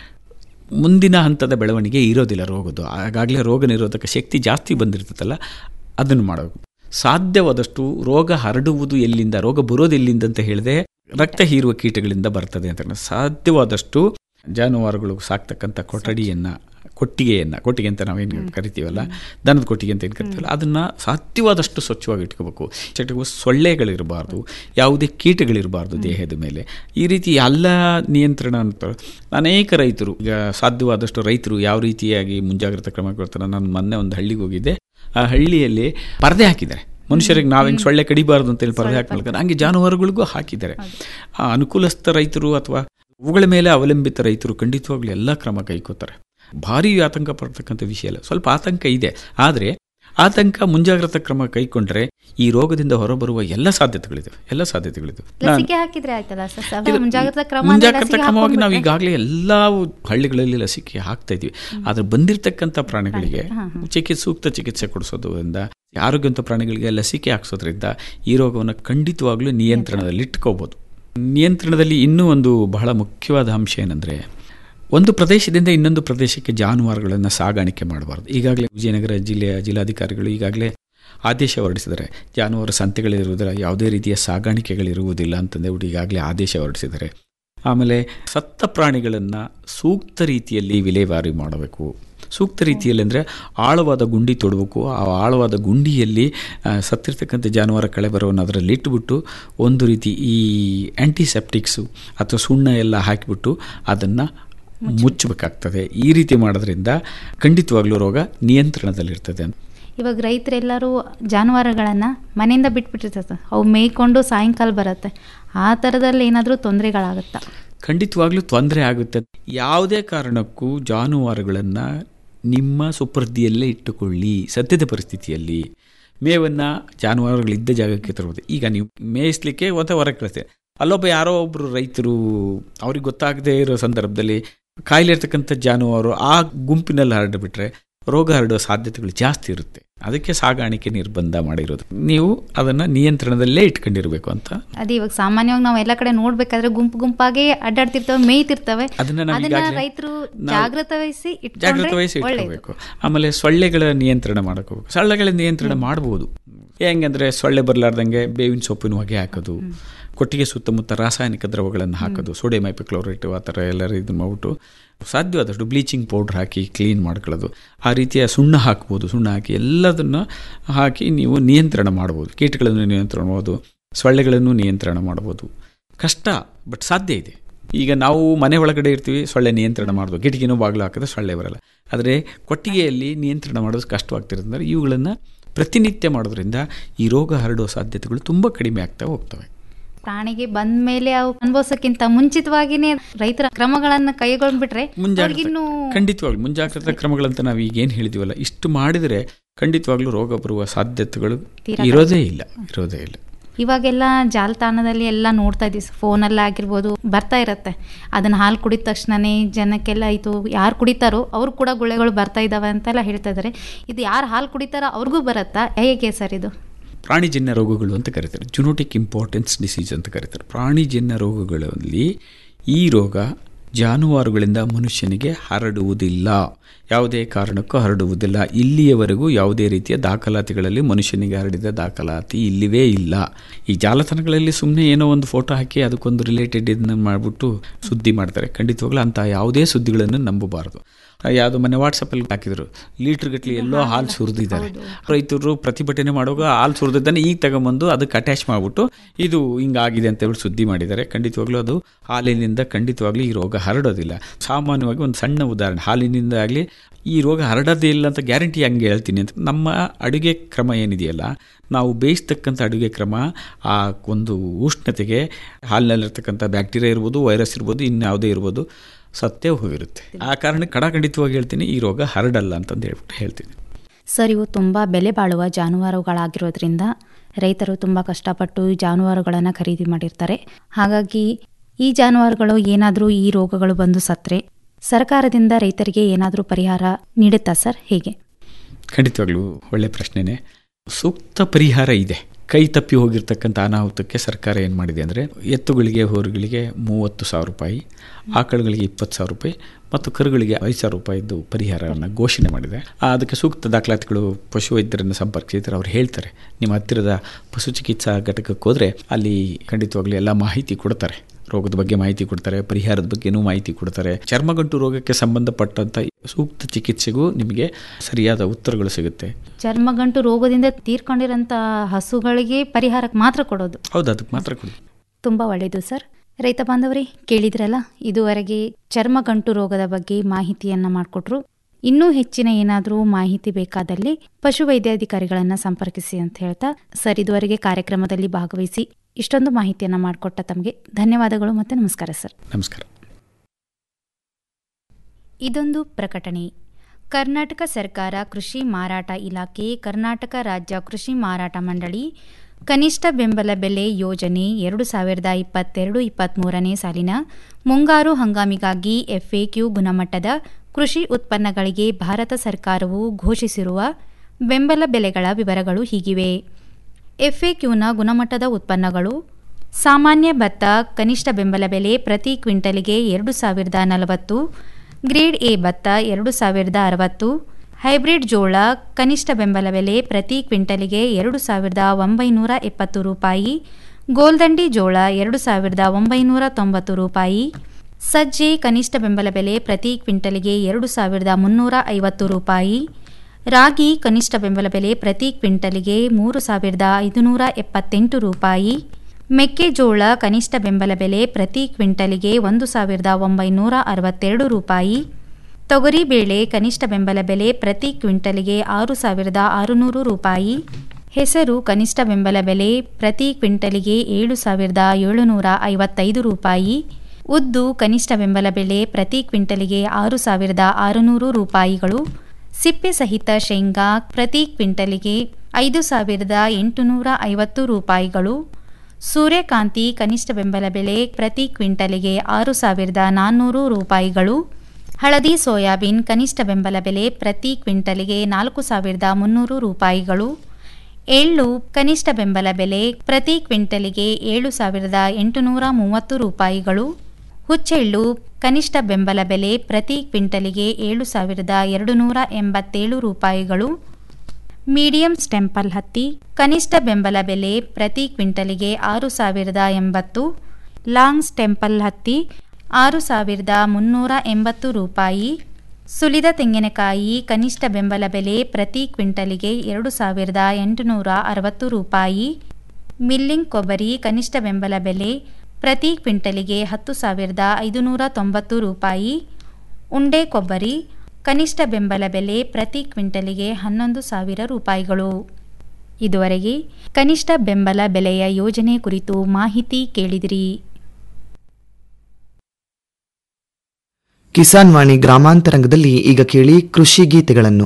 ಮುಂದಿನ ಹಂತದ ಬೆಳವಣಿಗೆ ಇರೋದಿಲ್ಲ ರೋಗದ್ದು ಆಗಾಗಲೇ ರೋಗ ನಿರೋಧಕ ಶಕ್ತಿ ಜಾಸ್ತಿ ಬಂದಿರ್ತದಲ್ಲ ಅದನ್ನು ಮಾಡಬೇಕು ಸಾಧ್ಯವಾದಷ್ಟು ರೋಗ ಹರಡುವುದು ಎಲ್ಲಿಂದ ರೋಗ ಬರೋದು ಎಲ್ಲಿಂದ ಅಂತ ಹೇಳಿದೆ ರಕ್ತ ಹೀರುವ ಕೀಟಗಳಿಂದ ಬರ್ತದೆ ಅಂತ ಸಾಧ್ಯವಾದಷ್ಟು ಜಾನುವಾರುಗಳು ಸಾಕ್ತಕ್ಕಂಥ ಕೊಠಡಿಯನ್ನು ಕೊಟ್ಟಿಗೆಯನ್ನು ಕೊಟ್ಟಿಗೆ ಅಂತ ನಾವೇನು ಕರಿತೀವಲ್ಲ ದನದ ಕೊಟ್ಟಿಗೆ ಅಂತ ಏನು ಕರಿತೀವಲ್ಲ ಅದನ್ನು ಸಾಧ್ಯವಾದಷ್ಟು ಸ್ವಚ್ಛವಾಗಿ ಇಟ್ಕೋಬೇಕು ಚಟಕು ಸೊಳ್ಳೆಗಳಿರಬಾರ್ದು ಯಾವುದೇ ಕೀಟಗಳಿರಬಾರ್ದು ದೇಹದ ಮೇಲೆ ಈ ರೀತಿ ಎಲ್ಲ ನಿಯಂತ್ರಣ ಅಂತ ಅನೇಕ ರೈತರು ಈಗ ಸಾಧ್ಯವಾದಷ್ಟು ರೈತರು ಯಾವ ರೀತಿಯಾಗಿ ಮುಂಜಾಗ್ರತಾ ಕ್ರಮ ಕೊಡ್ತಾರೆ ನಾನು ಮೊನ್ನೆ ಒಂದು ಹಳ್ಳಿಗೆ ಹೋಗಿದ್ದೆ ಆ ಹಳ್ಳಿಯಲ್ಲಿ ಪರದೆ ಹಾಕಿದ್ದಾರೆ ಮನುಷ್ಯರಿಗೆ ನಾವು ಹೆಂಗೆ ಸೊಳ್ಳೆ ಕಡಿಬಾರ್ದು ಅಂತೇಳಿ ಪರದೆ ಹಾಕ್ಬೇಕು ಹಂಗೆ ಜಾನುವಾರುಗಳಿಗೂ ಹಾಕಿದ್ದಾರೆ ಆ ಅನುಕೂಲಸ್ಥ ರೈತರು ಅಥವಾ ಅವುಗಳ ಮೇಲೆ ಅವಲಂಬಿತ ರೈತರು ಖಂಡಿತವಾಗ್ಲೂ ಎಲ್ಲ ಕ್ರಮ ಕೈಕೋತಾರೆ ಭಾರಿ ಆತಂಕ ಪಡ್ತಕ್ಕಂಥ ವಿಷಯ ಅಲ್ಲ ಸ್ವಲ್ಪ ಆತಂಕ ಇದೆ ಆದರೆ ಆತಂಕ ಮುಂಜಾಗ್ರತಾ ಕ್ರಮ ಕೈಕೊಂಡ್ರೆ ಈ ರೋಗದಿಂದ ಹೊರಬರುವ ಎಲ್ಲ ಸಾಧ್ಯತೆಗಳಿದೆ ಎಲ್ಲ ಸಾಧ್ಯತೆಗಳಿದೆ ಲಸಿಕೆ ಹಾಕಿದ್ರೆ ಆಯ್ತಲ್ಲ ಸರ್ ಇದು ಮುಂಜಾಗ್ರತಾ ಕ್ರಮ ಅಂದ್ರೆ ಮುಂಜಾಗ್ರತಾ ಲಸಿಕೆ ಕ್ರಮವಾಗಿ ನಾವು ಹಾಕೊಂಡ್ಬಿಟ್ರೆ? ಈಗಾಗಲೇ ಎಲ್ಲ ಹಳ್ಳಿಗಳಲ್ಲಿ ಲಸಿಕೆ ಹಾಕ್ತಾ ಇದೀವಿ ಆದರೆ ಬಂದಿರತಕ್ಕಂಥ ಪ್ರಾಣಿಗಳಿಗೆ ಚಿಕಿತ್ಸೆ ಸೂಕ್ತ ಚಿಕಿತ್ಸೆ ಕೊಡಿಸೋದ್ರಿಂದ ಆರೋಗ್ಯವಂತ ಪ್ರಾಣಿಗಳಿಗೆ ಲಸಿಕೆ ಹಾಕ್ಸೋದ್ರಿಂದ ಈ ರೋಗವನ್ನು ಖಂಡಿತವಾಗ್ಲೂ ನಿಯಂತ್ರಣದಲ್ಲಿ ಇಟ್ಕೋಬೋದು ನಿಯಂತ್ರಣದಲ್ಲಿ ಇನ್ನೂ ಒಂದು ಬಹಳ ಮುಖ್ಯವಾದ ಅಂಶ ಏನಂದರೆ ಒಂದು ಪ್ರದೇಶದಿಂದ ಇನ್ನೊಂದು ಪ್ರದೇಶಕ್ಕೆ ಜಾನುವಾರುಗಳನ್ನು ಸಾಗಾಣಿಕೆ ಮಾಡಬಾರ್ದು ಈಗಾಗಲೇ ವಿಜಯನಗರ ಜಿಲ್ಲೆಯ ಜಿಲ್ಲಾಧಿಕಾರಿಗಳು ಈಗಾಗಲೇ ಆದೇಶ ಹೊರಡಿಸಿದ್ದಾರೆ ಜಾನುವಾರು ಸಂತೆಗಳಿರುವುದಿಲ್ಲ ಯಾವುದೇ ರೀತಿಯ ಸಾಗಾಣಿಕೆಗಳಿರುವುದಿಲ್ಲ ಅಂತಂದೇಳ್ಬಿಟ್ಟು ಈಗಾಗಲೇ ಆದೇಶ ಹೊರಡಿಸಿದ್ದಾರೆ ಆಮೇಲೆ ಸತ್ತ ಪ್ರಾಣಿಗಳನ್ನು ಸೂಕ್ತ ರೀತಿಯಲ್ಲಿ ವಿಲೇವಾರಿ ಮಾಡಬೇಕು ಸೂಕ್ತ ರೀತಿಯಲ್ಲಿ ಅಂದರೆ ಆಳವಾದ ಗುಂಡಿ ತೊಡಬೇಕು ಆ ಆಳವಾದ ಗುಂಡಿಯಲ್ಲಿ ಆ, ಸತ್ತಿರ್ತಕ್ಕಂಥ ಜಾನುವಾರ ಕಳೆಬರವನ್ನು ಅದರಲ್ಲಿ ಇಟ್ಬಿಟ್ಟು ಒಂದು ರೀತಿ ಈ ಆ್ಯಂಟಿಸೆಪ್ಟಿಕ್ಸು ಅಥವಾ ಸುಣ್ಣ ಎಲ್ಲ ಹಾಕಿಬಿಟ್ಟು ಅದನ್ನು ಮುಚ್ಚಬೇಕಾಗ್ತದೆ ಈ ರೀತಿ ಮಾಡೋದ್ರಿಂದ ಖಂಡಿತವಾಗ್ಲೂ ರೋಗ ನಿಯಂತ್ರಣದಲ್ಲಿರ್ತದೆ ಅಂತ ಇವಾಗ ರೈತರೆಲ್ಲರೂ ಜಾನುವಾರುಗಳನ್ನು ಮನೆಯಿಂದ ಬಿಟ್ಬಿಟ್ಟಿರ್ತದೆ ಅವು ಮೇಯ್ಕೊಂಡು ಸಾಯಂಕಾಲ ಬರುತ್ತೆ ಆ ಥರದಲ್ಲಿ ಏನಾದರೂ ತೊಂದರೆಗಳಾಗುತ್ತಾ ಖಂಡಿತವಾಗ್ಲೂ ತೊಂದರೆ ಆಗುತ್ತೆ ಯಾವುದೇ ಕಾರಣಕ್ಕೂ ಜಾನುವಾರುಗಳನ್ನು ನಿಮ್ಮ ಸುಪ್ರದ್ದಿಯಲ್ಲೇ ಇಟ್ಟುಕೊಳ್ಳಿ ಸದ್ಯದ ಪರಿಸ್ಥಿತಿಯಲ್ಲಿ ಮೇವನ್ನು ಜಾನುವಾರುಗಳಿದ್ದ ಜಾಗಕ್ಕೆ ತರ್ಬೋದು ಈಗ ನೀವು ಮೇಯಿಸ್ಲಿಕ್ಕೆ ಒಂದು ಹೊರಗೆ ಕಳಿಸ್ತೇವೆ ಅಲ್ಲೊಬ್ಬ ಯಾರೋ ಒಬ್ಬರು ರೈತರು ಅವ್ರಿಗೆ ಗೊತ್ತಾಗದೇ ಇರೋ ಸಂದರ್ಭದಲ್ಲಿ ಕಾಯಿಲೆ ಇರ್ತಕ್ಕಂಥ ಜಾನುವಾರು ಆ ಗುಂಪಿನಲ್ಲಿ ಹರಡಿಬಿಟ್ರೆ ರೋಗ ಹರಡುವ ಸಾಧ್ಯತೆಗಳು ಜಾಸ್ತಿ ಇರುತ್ತೆ ಅದಕ್ಕೆ ಸಾಗಾಣಿಕೆ ನಿರ್ಬಂಧ ಮಾಡಿರೋದು ನೀವು ಅದನ್ನು ನಿಯಂತ್ರಣದಲ್ಲೇ ಇಟ್ಕೊಂಡಿರಬೇಕು ಅಂತ ಅದೇ ಇವಾಗ ಸಾಮಾನ್ಯವಾಗಿ ನಾವು ಎಲ್ಲ ಕಡೆ ನೋಡ್ಬೇಕಾದ್ರೆ ಗುಂಪು ಗುಂಪಾಗಿ ಅಡ್ಡಾಡ್ತಿರ್ತವೆ ಮೇಯ್ತಿರ್ತವೆ ಅದನ್ನ ನಾವು ಅದನ್ನ ಈಗಾಗ್ಲೇ ರೈತರು ನಾವು ಜಾಗ್ರತೆ ವಹಿಸಿ ಜಾಗೃತ ವಹಿಸಿ ಇಟ್ಕೊಂಡ್ರೆ ಒಳ್ಳೆಯದು ಇಟ್ಕೋಬೇಕು ಆಮೇಲೆ ಸೊಳ್ಳೆಗಳ ನಿಯಂತ್ರಣ ಮಾಡ್ಕೋಬೇಕು ಸೊಳ್ಳೆಗಳ ನಿಯಂತ್ರಣ ಮಾಡ್ಬೋದು ಹೆಂಗಂದ್ರೆ ಸೊಳ್ಳೆ ಬರಲಾರ್ದಂಗೆ ಬೇವಿನ ಸೊಪ್ಪಿನ ಹೊಗೆ ಹಾಕೋದು ಕೊಟ್ಟಿಗೆ ಸುತ್ತಮುತ್ತ ರಾಸಾಯನಿಕ ದ್ರವಗಳನ್ನು ಹಾಕೋದು ಸೋಡಿಯಂ ಹೈಪೋಕ್ಲೋರೇಟ್ ಆ ಥರ ಎಲ್ಲರೂ ಇದು ಮಾಡ್ಬಿಟ್ಟು ಸಾಧ್ಯವಾದಷ್ಟು ಬ್ಲೀಚಿಂಗ್ ಪೌಡ್ರ್ ಹಾಕಿ ಕ್ಲೀನ್ ಮಾಡ್ಕೊಳ್ಳೋದು ಆ ರೀತಿಯ ಸುಣ್ಣ ಹಾಕ್ಬೋದು ಸುಣ್ಣ ಹಾಕಿ ಎಲ್ಲದನ್ನು ಹಾಕಿ ನೀವು ನಿಯಂತ್ರಣ ಮಾಡ್ಬೋದು ಕೀಟಗಳನ್ನು ನಿಯಂತ್ರಣ ಮಾಡ್ಬೋದು ಸೊಳ್ಳೆಗಳನ್ನು ನಿಯಂತ್ರಣ ಮಾಡ್ಬೋದು ಕಷ್ಟ ಬಟ್ ಸಾಧ್ಯ ಇದೆ ಈಗ ನಾವು ಮನೆ ಒಳಗಡೆ ಇರ್ತೀವಿ ಸೊಳ್ಳೆ ನಿಯಂತ್ರಣ ಮಾಡೋದು ಕಿಟಕಿನೂ ಬಾಗಿಲು ಹಾಕಿದ್ರೆ ಸೊಳ್ಳೆ ಬರಲ್ಲ ಆದರೆ ಕೊಟ್ಟಿಗೆಯಲ್ಲಿ ನಿಯಂತ್ರಣ ಮಾಡೋದು ಕಷ್ಟವಾಗ್ತಿರೋದ್ರಿಂದ ಇವುಗಳನ್ನು ಪ್ರತಿನಿತ್ಯ ಮಾಡೋದ್ರಿಂದ ಈ ರೋಗ ಹರಡುವ ಸಾಧ್ಯತೆಗಳು ತುಂಬ ಕಡಿಮೆ ಆಗ್ತಾ ಹೋಗ್ತವೆ ಪ್ರಾಣಿಗೆ ಬಂದ ಮೇಲೆ ಅವು ಅನುಭವಿಸೋಕ್ಕಿಂತ ಮುಂಚಿತವಾಗಿನೇ ರೈತರ ಕ್ರಮಗಳನ್ನು ಕೈಗೊಂಡ್ಬಿಟ್ರೆ ಮುಂಜಾಗ್ರತೆ ಅವ್ರಿಗಿನ್ನೂ ಖಂಡಿತವಾಗ್ಲು ಮುಂಜಾಗ್ರತಾ ಕ್ರಮಗಳಂತ ನಾವು ಈಗ ಏನು ಹೇಳಿದೀವಲ್ಲ ಇಷ್ಟು ಮಾಡಿದರೆ ಖಂಡಿತವಾಗ್ಲೂ ರೋಗ ಬರುವ ಸಾಧ್ಯತೆಗಳು ತೀರಾ ಇರೋದೇ ಇಲ್ಲ ಇರೋದೇ ಇಲ್ಲ ಇವಾಗೆಲ್ಲ ಜಾಲತಾಣದಲ್ಲಿ ಎಲ್ಲ ನೋಡ್ತಾ ಇದ್ದೀವಿ ಫೋನಲ್ಲಿ ಆಗಿರ್ಬೋದು ಬರ್ತಾ ಇರತ್ತೆ ಅದನ್ನ ಹಾಲು ಕುಡಿದ ತಕ್ಷಣನೇ ಜನಕ್ಕೆಲ್ಲ ಆಯಿತು ಯಾರು ಕುಡಿತಾರೋ ಅವ್ರು ಕೂಡ ಗುಳೆಗಳು ಬರ್ತಾ ಇದ್ದಾವೆ ಅಂತೆಲ್ಲ ಹೇಳ್ತಾ ಇದ್ದಾರೆ ಇದು ಯಾರು ಹಾಲು ಕುಡಿತಾರೋ ಅವ್ರಿಗೂ ಬರುತ್ತಾ ಹೇಗೆ ಸರ್ ಇದು ಪ್ರಾಣಿಜನ್ಯ ರೋಗಗಳು ಅಂತ ಕರೀತಾರೆ ಜುನೋಟಿಕ್ ಇಂಪಾರ್ಟೆನ್ಸ್ ಡಿಸೀಸ್ ಅಂತ ಕರೀತಾರೆ ಪ್ರಾಣಿಜನ್ಯ ರೋಗಗಳಲ್ಲಿ ಈ ರೋಗ ಜಾನುವಾರುಗಳಿಂದ ಮನುಷ್ಯನಿಗೆ ಹರಡುವುದಿಲ್ಲ ಯಾವುದೇ ಕಾರಣಕ್ಕೂ ಹರಡುವುದಿಲ್ಲ ಇಲ್ಲಿಯವರೆಗೂ ಯಾವುದೇ ರೀತಿಯ ದಾಖಲಾತಿಗಳಲ್ಲಿ ಮನುಷ್ಯನಿಗೆ ಹರಡಿದ ದಾಖಲಾತಿ ಇಲ್ಲಿವೇ ಇಲ್ಲ ಈ ಜಾಲತಾಣಗಳಲ್ಲಿ ಸುಮ್ಮನೆ ಏನೋ ಒಂದು ಫೋಟೋ ಹಾಕಿ ಅದಕ್ಕೊಂದು ರಿಲೇಟೆಡ್ ಇದನ್ನ ಮಾಡಿಬಿಟ್ಟು ಸುದ್ದಿ ಮಾಡ್ತಾರೆ ಖಂಡಿತವಾಗ್ಲೂ ಅಂಥ ಯಾವುದೇ ಸುದ್ದಿಗಳನ್ನು ನಂಬಬಾರದು ಯಾವುದೋ ಮೊನ್ನೆ ವಾಟ್ಸಪ್ಪಲ್ಲಿ ಹಾಕಿದ್ರು ಲೀಟ್ರ್ ಗಟ್ಟಲೆ ಎಲ್ಲೋ ಹಾಲು ಸುರಿದಿದ್ದಾರೆ ರೈತರು ಪ್ರತಿಭಟನೆ ಮಾಡುವಾಗ ಹಾಲು ಸುರಿದಿದ್ದಾನೆ ಈಗ ತಗೊಂಬಂದು ಅದಕ್ಕೆ ಅಟ್ಯಾಚ್ ಮಾಡಿಬಿಟ್ಟು ಇದು ಹಿಂಗಾಗಿದೆ ಅಂತ ಹೇಳ್ಬಿಟ್ಟು ಸುದ್ದಿ ಮಾಡಿದ್ದಾರೆ ಖಂಡಿತವಾಗ್ಲೂ ಅದು ಹಾಲಿನಿಂದ ಖಂಡಿತವಾಗ್ಲೂ ಈ ರೋಗ ಹರಡೋದಿಲ್ಲ ಸಾಮಾನ್ಯವಾಗಿ ಒಂದು ಸಣ್ಣ ಉದಾಹರಣೆ ಹಾಲಿನಿಂದ ಆಗಲಿ ಈ ರೋಗ ಹರಡೋದೇ ಇಲ್ಲ ಅಂತ ಗ್ಯಾರಂಟಿ ಹಂಗೆ ಹೇಳ್ತೀನಿ ಅಂತ ನಮ್ಮ ಅಡುಗೆ ಕ್ರಮ ಏನಿದೆಯಲ್ಲ ನಾವು ಬೇಯಿಸ್ತಕ್ಕಂಥ ಅಡುಗೆ ಕ್ರಮ ಆ ಒಂದು ಉಷ್ಣತೆಗೆ ಹಾಲಿನಲ್ಲಿರ್ತಕ್ಕಂಥ ಬ್ಯಾಕ್ಟೀರಿಯಾ ಇರ್ಬೋದು ವೈರಸ್ ಇರ್ಬೋದು ಇನ್ಯಾವುದೇ ಇರ್ಬೋದು ಸತ್ತೇ ಹೋಗಿರುತ್ತೆ ಆ ಕಾರಣಕ್ಕೆ ಕಡಾಖಂಡಿತವಾಗಿ ಹೇಳ್ತೀನಿ ಈ ರೋಗ ಹರಡಲ್ಲ ಅಂತಂದು ಹೇಳ್ಬಿಟ್ಟು ಹೇಳ್ತೀನಿ ಸರ್ ಇವು ತುಂಬ ಬೆಲೆ ಬಾಳುವ ಜಾನುವಾರುಗಳಾಗಿರೋದ್ರಿಂದ ರೈತರು ತುಂಬ ಕಷ್ಟಪಟ್ಟು ಈ ಜಾನುವಾರುಗಳನ್ನು ಖರೀದಿ ಮಾಡಿರ್ತಾರೆ ಹಾಗಾಗಿ ಈ ಜಾನುವಾರುಗಳು ಏನಾದರೂ ಈ ರೋಗಗಳು ಬಂದು ಸತ್ರೆ ಸರ್ಕಾರದಿಂದ ರೈತರಿಗೆ ಏನಾದರೂ ಪರಿಹಾರ ನೀಡುತ್ತಾ ಸರ್ ಹೇಗೆ ಖಂಡಿತವಾಗ್ಲೂ ಒಳ್ಳೆ ಪ್ರಶ್ನೆನೇ ಸೂಕ್ತ ಪರಿಹಾರ ಇದೆ ಕೈ ತಪ್ಪಿ ಹೋಗಿರ್ತಕ್ಕಂಥ ಅನಾಹುತಕ್ಕೆ ಸರ್ಕಾರ ಏನು ಮಾಡಿದೆ ಅಂದರೆ ಎತ್ತುಗಳಿಗೆ ಹೋರುಗಳಿಗೆ ಮೂವತ್ತು ಸಾವಿರ ರೂಪಾಯಿ ಆಕಳುಗಳಿಗೆ ಇಪ್ಪತ್ತು ಸಾವಿರ ರೂಪಾಯಿ ಮತ್ತು ಕರುಗಳಿಗೆ ಐದು ಸಾವಿರ ರೂಪಾಯಿದ್ದು ಪರಿಹಾರವನ್ನು ಘೋಷಣೆ ಮಾಡಿದೆ ಆ, ಅದಕ್ಕೆ ಸೂಕ್ತ ದಾಖಲಾತಿಗಳು ಪಶುವೈದ್ಯರನ್ನು ಸಂಪರ್ಕಿಸಿದ್ರೆ ಅವ್ರು ಹೇಳ್ತಾರೆ ನಿಮ್ಮ ಹತ್ತಿರದ ಪಶು ಚಿಕಿತ್ಸಾ ಘಟಕಕ್ಕೆ ಹೋದರೆ ಅಲ್ಲಿ ಖಂಡಿತವಾಗ್ಲೂ ಎಲ್ಲ ಮಾಹಿತಿ ಕೊಡ್ತಾರೆ ರೋಗದ ಬಗ್ಗೆ ಮಾಹಿತಿ ಕೊಡ್ತಾರೆ ಪರಿಹಾರದ ಬಗ್ಗೆನೂ ಮಾಹಿತಿ ಕೊಡ್ತಾರೆ ಚರ್ಮಗಂಟು ರೋಗಕ್ಕೆ ಸಂಬಂಧಪಟ್ಟಂಥ ಸೂಕ್ತ ಚಿಕಿತ್ಸೆಗೂ ನಿಮಗೆ ಸರಿಯಾದ ಉತ್ತರಗಳು ಸಿಗುತ್ತೆ ಚರ್ಮಗಂಟು ರೋಗದಿಂದ ತೀರ್ಕೊಂಡಿರೋಂಥ ಹಸುಗಳಿಗೆ ಪರಿಹಾರಕ್ಕೆ ಮಾತ್ರ ಕೊಡೋದು ಹೌದು ಅದಕ್ಕೆ ಮಾತ್ರ ಕೊಡಿ ತುಂಬ ಒಳ್ಳೆಯದು ಸರ್ ರೈತ ಬಾಂಧವರೇ ಕೇಳಿದ್ರಲ್ಲ ಇದುವರೆಗೆ ಚರ್ಮಗಂಟು ರೋಗದ ಬಗ್ಗೆ ಮಾಹಿತಿಯನ್ನ ಮಾಡಿಕೊಟ್ರು ಇನ್ನೂ ಹೆಚ್ಚಿನ ಏನಾದರೂ ಮಾಹಿತಿ ಬೇಕಾದಲ್ಲಿ ಪಶುವೈದ್ಯಾಧಿಕಾರಿಗಳನ್ನು ಸಂಪರ್ಕಿಸಿ ಅಂತ ಹೇಳ್ತಾ ಸರ್ ಇದುವರೆಗೆ ಕಾರ್ಯಕ್ರಮದಲ್ಲಿ ಭಾಗವಹಿಸಿ ಇಷ್ಟೊಂದು ಮಾಹಿತಿಯನ್ನು ಮಾಡಿಕೊಟ್ಟ ತಮಗೆ ಧನ್ಯವಾದಗಳು ಮತ್ತು ನಮಸ್ಕಾರ ಸರ್ ನಮಸ್ಕಾರ ಇದೊಂದು ಪ್ರಕಟಣೆ ಕರ್ನಾಟಕ ಸರ್ಕಾರ ಕೃಷಿ ಮಾರಾಟ ಇಲಾಖೆ ಕರ್ನಾಟಕ ರಾಜ್ಯ ಕೃಷಿ ಮಾರಾಟ ಮಂಡಳಿ ಕನಿಷ್ಠ ಬೆಂಬಲ ಬೆಲೆ ಯೋಜನೆ ಎರಡು ಸಾವಿರದ ಇಪ್ಪತ್ತೆರಡು ಇಪ್ಪತ್ತ್ಮೂರನೇ ಸಾಲಿನ ಮುಂಗಾರು ಹಂಗಾಮಿಗಾಗಿ ಎಫ್ಎಕ್ಯೂ ಗುಣಮಟ್ಟದ ಕೃಷಿ ಉತ್ಪನ್ನಗಳಿಗೆ ಭಾರತ ಸರ್ಕಾರವು ಘೋಷಿಸಿರುವ ಬೆಂಬಲ ಬೆಲೆಗಳ ವಿವರಗಳು ಹೀಗಿವೆ ಎಫ್ಎಕ್ಯೂನ ಗುಣಮಟ್ಟದ ಉತ್ಪನ್ನಗಳು ಸಾಮಾನ್ಯ ಭತ್ತ ಕನಿಷ್ಠ ಬೆಂಬಲ ಬೆಲೆ ಪ್ರತಿ ಕ್ವಿಂಟಲಿಗೆ ಎರಡು ಸಾವಿರದ ನಲವತ್ತು ಗ್ರೇಡ್ ಎ ಭತ್ತ ಎರಡು ಸಾವಿರದ ಅರವತ್ತು ಹೈಬ್ರಿಡ್ ಜೋಳ ಕನಿಷ್ಠ ಬೆಂಬಲ ಬೆಲೆ ಪ್ರತಿ ಕ್ವಿಂಟಲಿಗೆ ಎರಡು ಸಾವಿರದ ಒಂಬೈನೂರ ಎಪ್ಪತ್ತು ರೂಪಾಯಿ ಗೋಲ್ದಂಡಿ ಜೋಳ ಎರಡು ಸಾವಿರದ ಒಂಬೈನೂರ ತೊಂಬತ್ತು ರೂಪಾಯಿ ಸಜ್ಜೆ ಕನಿಷ್ಠ ಬೆಂಬಲ ಬೆಲೆ ಪ್ರತಿ ಕ್ವಿಂಟಲಿಗೆ ಎರಡು ಸಾವಿರದ ಮುನ್ನೂರ ಐವತ್ತು ರೂಪಾಯಿ ರಾಗಿ ಕನಿಷ್ಠ ಬೆಂಬಲ ಬೆಲೆ ಪ್ರತಿ ಕ್ವಿಂಟಲಿಗೆ ಮೂರು ಸಾವಿರದ ಐದುನೂರ ಎಪ್ಪತ್ತೆಂಟು ರೂಪಾಯಿ ಮೆಕ್ಕೆಜೋಳ ಕನಿಷ್ಠ ಬೆಂಬಲ ಬೆಲೆ ಪ್ರತಿ ಕ್ವಿಂಟಲಿಗೆ ಒಂದು ಸಾವಿರದ ಒಂಬೈನೂರ ಅರವತ್ತೆರಡು ರೂಪಾಯಿ ತೊಗರಿಬೇಳೆ ಕನಿಷ್ಠ ಬೆಂಬಲ ಬೆಲೆ ಪ್ರತಿ ಕ್ವಿಂಟಲಿಗೆ ಆರು ಸಾವಿರದ ಆರುನೂರು ರೂಪಾಯಿ ಹೆಸರು ಕನಿಷ್ಠ ಬೆಂಬಲ ಬೆಲೆ ಪ್ರತಿ ಕ್ವಿಂಟಲಿಗೆ ಏಳು ಸಾವಿರದ ಏಳುನೂರ ಐವತ್ತೈದು ರೂಪಾಯಿ ಉದ್ದು ಕನಿಷ್ಠ ಬೆಂಬಲ ಬೆಲೆ ಪ್ರತಿ ಕ್ವಿಂಟಲಿಗೆ ಆರು ಸಾವಿರದ ಆರುನೂರು ರೂಪಾಯಿಗಳು ಸಿಪ್ಪೆ ಸಹಿತ ಶೇಂಗಾ ಪ್ರತಿ ಕ್ವಿಂಟಲಿಗೆ ಐದು ಸಾವಿರದ ಎಂಟುನೂರ ಐವತ್ತು ರೂಪಾಯಿಗಳು ಸೂರ್ಯಕಾಂತಿ ಕನಿಷ್ಠ ಬೆಂಬಲ ಬೆಲೆ ಪ್ರತಿ ಕ್ವಿಂಟಲಿಗೆ ಆರು ಸಾವಿರದ ನಾನ್ನೂರು ರೂಪಾಯಿಗಳು ಹಳದಿ ಸೋಯಾಬೀನ್ ಕನಿಷ್ಠ ಬೆಂಬಲ ಬೆಲೆ ಪ್ರತಿ ಕ್ವಿಂಟಲಿಗೆ ನಾಲ್ಕು ಸಾವಿರದ ಮುನ್ನೂರು ರೂಪಾಯಿಗಳು ಎಳ್ಳು ಕನಿಷ್ಠ ಬೆಂಬಲ ಬೆಲೆ ಪ್ರತಿ ಕ್ವಿಂಟಲಿಗೆ ಏಳು ಸಾವಿರದ ಎಂಟುನೂರ ಮೂವತ್ತು ರೂಪಾಯಿಗಳು ಹುಚ್ಚೆಳ್ಳು ಕನಿಷ್ಠ ಬೆಂಬಲ ಬೆಲೆ ಪ್ರತಿ ಕ್ವಿಂಟಲಿಗೆ ಏಳು ಸಾವಿರದ ಎರಡು ನೂರ ಎಂಬತ್ತೇಳು ರೂಪಾಯಿಗಳು ಮೀಡಿಯಂ ಸ್ಟೆಂಪಲ್ ಹತ್ತಿ ಕನಿಷ್ಠ ಬೆಂಬಲ ಬೆಲೆ ಪ್ರತಿ ಕ್ವಿಂಟಲಿಗೆ ಆರು ಸಾವಿರದ ಎಂಬತ್ತು ಲಾಂಗ್ ಸ್ಟೆಂಪಲ್ ಹತ್ತಿ ಆರು ಸಾವಿರದ ಮುನ್ನೂರ ಎಂಬತ್ತು ರೂಪಾಯಿ ಸುಲಿದ ತೆಂಗಿನಕಾಯಿ ಕನಿಷ್ಠ ಬೆಂಬಲ ಬೆಲೆ ಪ್ರತಿ ಕ್ವಿಂಟಲಿಗೆ ಎರಡು ಸಾವಿರದ ಎಂಟುನೂರ ಅರವತ್ತು ರೂಪಾಯಿ ಮಿಲ್ಲಿಂಗ್ ಕೊಬ್ಬರಿ ಕನಿಷ್ಠ ಬೆಂಬಲ ಬೆಲೆ ಪ್ರತಿ ಕ್ವಿಂಟಲಿಗೆ ಹತ್ತು ಸಾವಿರದ ಐದುನೂರ ತೊಂಬತ್ತು ರೂಪಾಯಿ ಉಂಡೆ ಕೊಬ್ಬರಿ ಕನಿಷ್ಠ ಬೆಂಬಲ ಬೆಲೆ ಪ್ರತಿ ಕ್ವಿಂಟಲಿಗೆ ಹನ್ನೊಂದು ಸಾವಿರ ರೂಪಾಯಿಗಳು ಇದುವರೆಗೆ ಕನಿಷ್ಠ ಬೆಂಬಲ ಬೆಲೆಯ ಯೋಜನೆ ಕುರಿತು ಮಾಹಿತಿ ಕೇಳಿದಿರಿ ಕಿಸಾನ್ ವಾಣಿ ಗ್ರಾಮಾಂತರಂಗದಲ್ಲಿ ಈಗ ಕೇಳಿ ಕೃಷಿ ಗೀತೆಗಳನ್ನು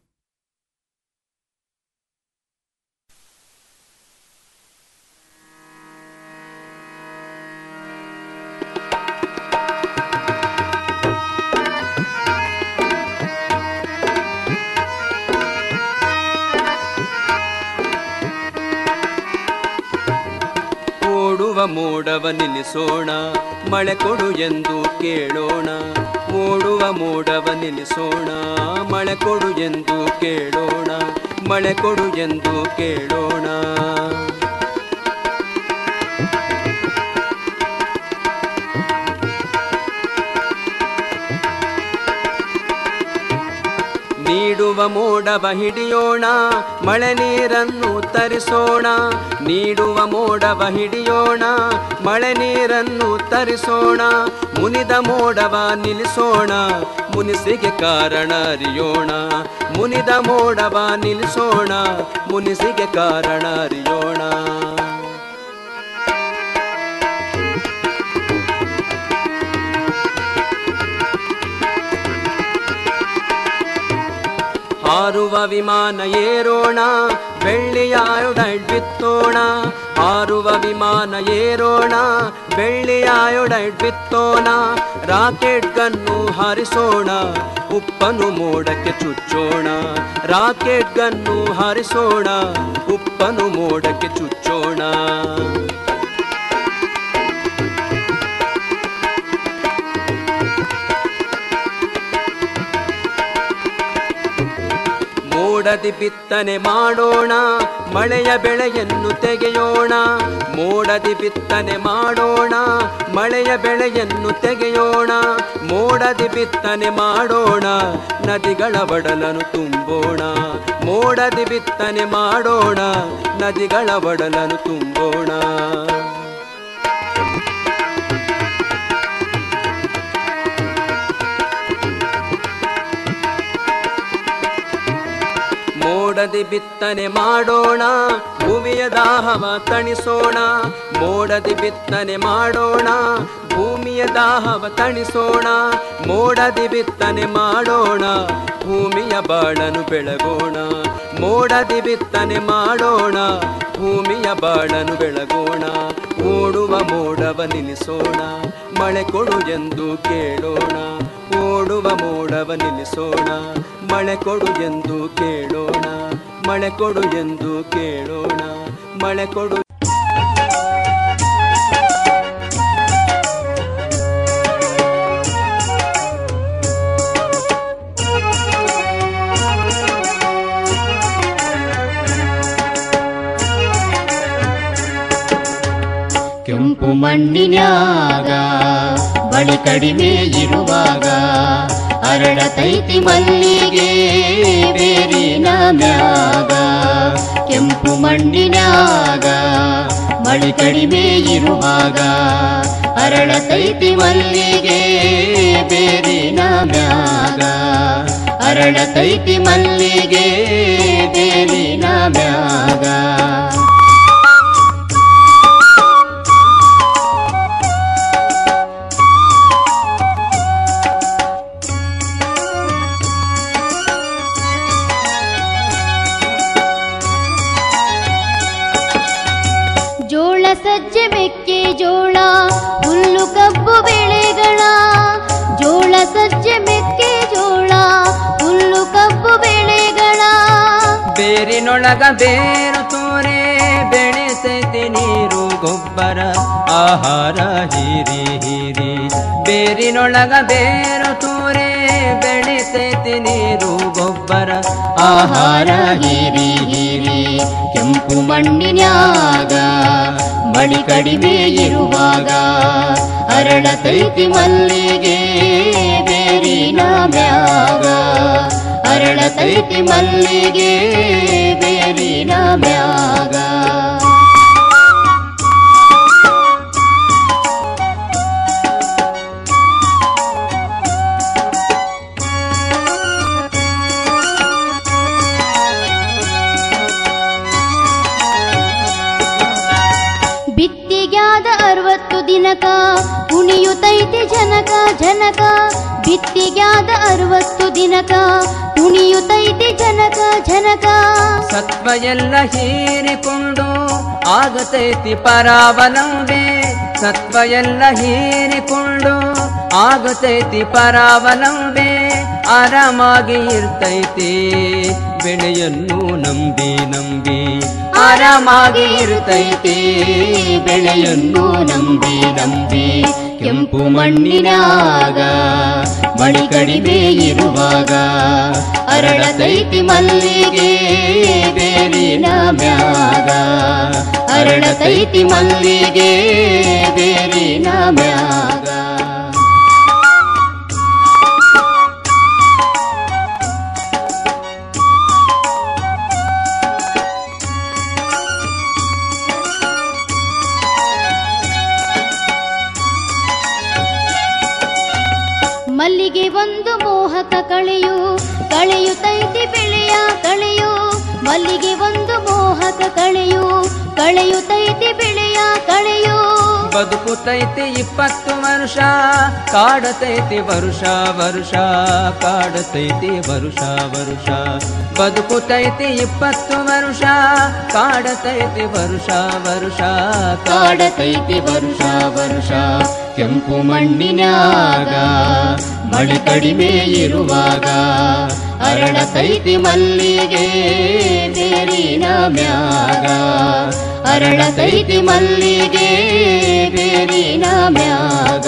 ಓಡುವ ಮೋಡವ ನಿಲ್ಲಿಸೋಣ ಮಳೆ ಕೊಡು ಎಂದು ಕೇಳೋಣ ಓಡುವ ಮೋಡವ ನಿಲ್ಲಿಸೋಣ ಮಳೆ ಕೊಡು ಎಂದು ಕೇಳೋಣ ಮಳೆ ಕೊಡು ಎಂದು ಕೇಳೋಣ ನೀಡುವ ನೀಡುವ ಮೋಡವ ಹಿಡಿಯೋಣ ಮಳೆ ನೀರನ್ನು ತರಿಸೋಣ ನೀಡುವ ಮೋಡವ ಹಿಡಿಯೋಣ ಮಳೆ ನೀರನ್ನು ತರಿಸೋಣ ಮುನಿದ ಮೋಡವ ನಿಲ್ಲಿಸೋಣ ಮುನಿಸಿಗೆ ಕಾರಣ ಅರಿಯೋಣ ಮುನಿದ ಮೋಡವ ನಿಲ್ಲಿಸೋಣ ಮುನಿಸಿಗೆ ಕಾರಣ ಅರಿಯೋಣ ಹಾರುವ ವಿಮಾನ ಏರೋಣ ಬೆಳ್ಳಿಯ ಬಿತ್ತೋಣ ಹಾರುವ ವಿಮಾನ ಏರೋಣ ಬೆಳ್ಳಿಯ ಬಿತ್ತೋಣ ರಾಕೆಟ್ ಗನ್ನು ಹಾರಿಸೋಣ ಉಪ್ಪನು ಮೋಡಕ್ಕೆ ಚುಚ್ಚೋಣ ರಾಕೆಟ್ ಗನ್ನು ಹಾರಿಸೋಣ ಉಪ್ಪನು ಮೋಡಕ್ಕೆ ಚುಚ್ಚೋಣ ಮೋಡದಿ ಬಿತ್ತನೆ ಮಾಡೋಣ ಮಳೆಯ ಬೆಳೆಯನ್ನು ತೆಗೆಯೋಣ ಮೋಡದಿ ಬಿತ್ತನೆ ಮಾಡೋಣ ಮಳೆಯ ಬೆಳೆಯನ್ನು ತೆಗೆಯೋಣ ಮೋಡದಿ ಬಿತ್ತನೆ ಮಾಡೋಣ ನದಿಗಳ ಒಡಲನ್ನು ತುಂಬೋಣ ಮೋಡದಿ ಬಿತ್ತನೆ ಮಾಡೋಣ ನದಿಗಳ ಒಡಲನ್ನು ತುಂಬೋಣ ಮೋಡದಿ ಬಿತ್ತನೆ ಮಾಡೋಣ ಭೂಮಿಯ ದಾಹವ ತಣಿಸೋಣ ಮೋಡದಿ ಬಿತ್ತನೆ ಮಾಡೋಣ ಭೂಮಿಯ ದಾಹವ ತಣಿಸೋಣ ಮೋಡದಿ ಬಿತ್ತನೆ ಮಾಡೋಣ ಭೂಮಿಯ ಬಾಳನು ಬೆಳಗೋಣ ಮೋಡದಿ ಬಿತ್ತನೆ ಮಾಡೋಣ ಭೂಮಿಯ ಬಾಳನು ಬೆಳಗೋಣ ಓಡುವ ಮೋಡವ ನಿಲ್ಲಿಸೋಣ ಮಳೆ ಕೊಡು ಎಂದು ಕೇಳೋಣ ಓಡುವ ಮೋಡವ ನಿಲ್ಲಿಸೋಣ ಮಳೆ ಕೊಡು ಎಂದು ಕೇಳೋಣ ಮಳೆ ಕೊಡು ಎಂದು ಕೇಳೋಣ ಮಳೆ ಕೊಡು ಕೆಂಪು ಮಣ್ಣಿನ್ಯಾಗ ಬಳಿ ಕಡಿಮೆ ಇರುವಾಗ ಅರಳತೈತಿ ಮಲ್ಲಿಗೆ ಬೇರಿನ ಮ್ಯಾಗ ಕೆಂಪು ಮಣ್ಣಿನ್ಯಾಗ ಮಳಿ ಕಡಿಮೆ ಇರುವಾಗ ಅರಳತೈತಿ ಮಲ್ಲಿಗೆ ಬೇರಿನ ಮ್ಯಾಗ ಅರಳತೈತಿ ಮಲ್ಲಿಗೆ ಬೇರಿನ ಮ್ಯಾಗ ಜೋಳ ಸಜ್ಜೆ ಮೆಕ್ಕೆ ಜೋಳ ಹುಲ್ಲು ಕಬ್ಬು ಬೆಳೆಗಳ ಜೋಳ ಸಜ್ಜೆ ಮೆಕ್ಕೆ ಜೋಳ ಹುಲ್ಲು ಕಬ್ಬು ಬೆಳೆಗಳ ಬೇರಿನೊಳಗ ಬೇರು ತೋರೆ ಬೆಳೆಸೈತಿ ನೀರು ಗೊಬ್ಬರ ಆಹಾರ ಹೀರಿ ಹೀರಿ ಬೇರಿನೊಳಗ ಬೇರು ತೋರೆ ಬೆಳೆಸೈತಿ ನೀರು ಗೊಬ್ಬರ ಆಹಾರ ಹೀರಿ ಹೀರಿ ಕೆಂಪು ಮಣ್ಣಿನ್ಯಾಗ ಮಳಿ ಕಡಿಮೆ ಇರುವಾಗ ಅರಳತೈತಿ ಮಲ್ಲಿಗೆ ಬೇರಿನ ಮ್ಯಾಗ ಅರಳತೈತಿ ಮಲ್ಲಿಗೆ ಬೇರಿನ ಮ್ಯಾಗ ಬಿತ್ತಿಗ್ಯಾದ ಅರವತ್ತು ದಿನಕ ಕುಣಿಯುತ್ತೈತಿ ಜನಕ ಜನಕ ಬಿತ್ತಿಗ್ಯಾದ ಅರವತ್ತು ದಿನಕ ಕುಣಿಯುತ್ತೈತಿ ಜನಕ ಜನಕ ಸತ್ವ ಎಲ್ಲ ಹೀರಿಕೊಂಡು ಆಗತೈತಿ ಪರಾವಲಂಬೆ ಸತ್ವ ಎಲ್ಲ ಹೀರಿಕೊಂಡು ಆಗತೈತಿ ಪರಾವಲಂಬೆ ಆರಾಮಾಗಿ ಇರ್ತೈತಿ ಬೆಳೆಯನ್ನು ನಂಬಿ ನಂಬಿ ಆರಾಮಾಗಿ ಇರ್ತೈತಿ ಬೆಳೆಯನ್ನು ನಂಬಿ ನಂಬಿ ಕೆಂಪು ಮಣ್ಣಿನಾಗ ಮಳಿ ಕಡಿಮೆ ಇರುವಾಗ ಅರಳತೈತಿ ಮಲ್ಲಿಗೆ ಬೇರಿನ ಮ್ಯಾಗ ಅರಳತೈತಿ ಮಲ್ಲಿಗೆ ಬೇರಿನ ಮ್ಯಾಗ ಮಲ್ಲಿಗೆ ಒಂದು ಮೋಹಕ ಕಳೆಯು ಕಳೆಯುತ್ತೈತಿ ಬೆಳೆಯ ಕಳೆಯು ಮಲ್ಲಿಗೆ ಒಂದು ಮೋಹಕ ಕಳೆಯು ಕಳೆಯುತ್ತೈತಿ ಬೆಳೆಯ ಕಳೆಯು ಬದುಕುತೈತಿ ಇಪ್ಪತ್ತು ವರ್ಷ ಕಾಡತೈತಿ ವರುಷ ವರುಷ ಕಾಡತೈತಿ ವರುಷ ವರುಷ ಬದುಕುತೈತಿ ಇಪ್ಪತ್ತು ವರ್ಷ ಕಾಡತೈತಿ ವರುಷ ವರುಷ ಕಾಡತೈತಿ ವರುಷ ವರುಷ ಕೆಂಪು ಮಣ್ಣಿನ್ಯಾಗ ಮಳೆ ಕಡಿಮೆ ಇರುವಾಗ ಅರಳತೈತಿ ಮಲ್ಲಿಗೆ ಬೇರಿನ ಮ್ಯಾಗ ಅರಳತೈತಿ ಮಲ್ಲಿಗೆ ಬೇರಿನ ಮ್ಯಾಗ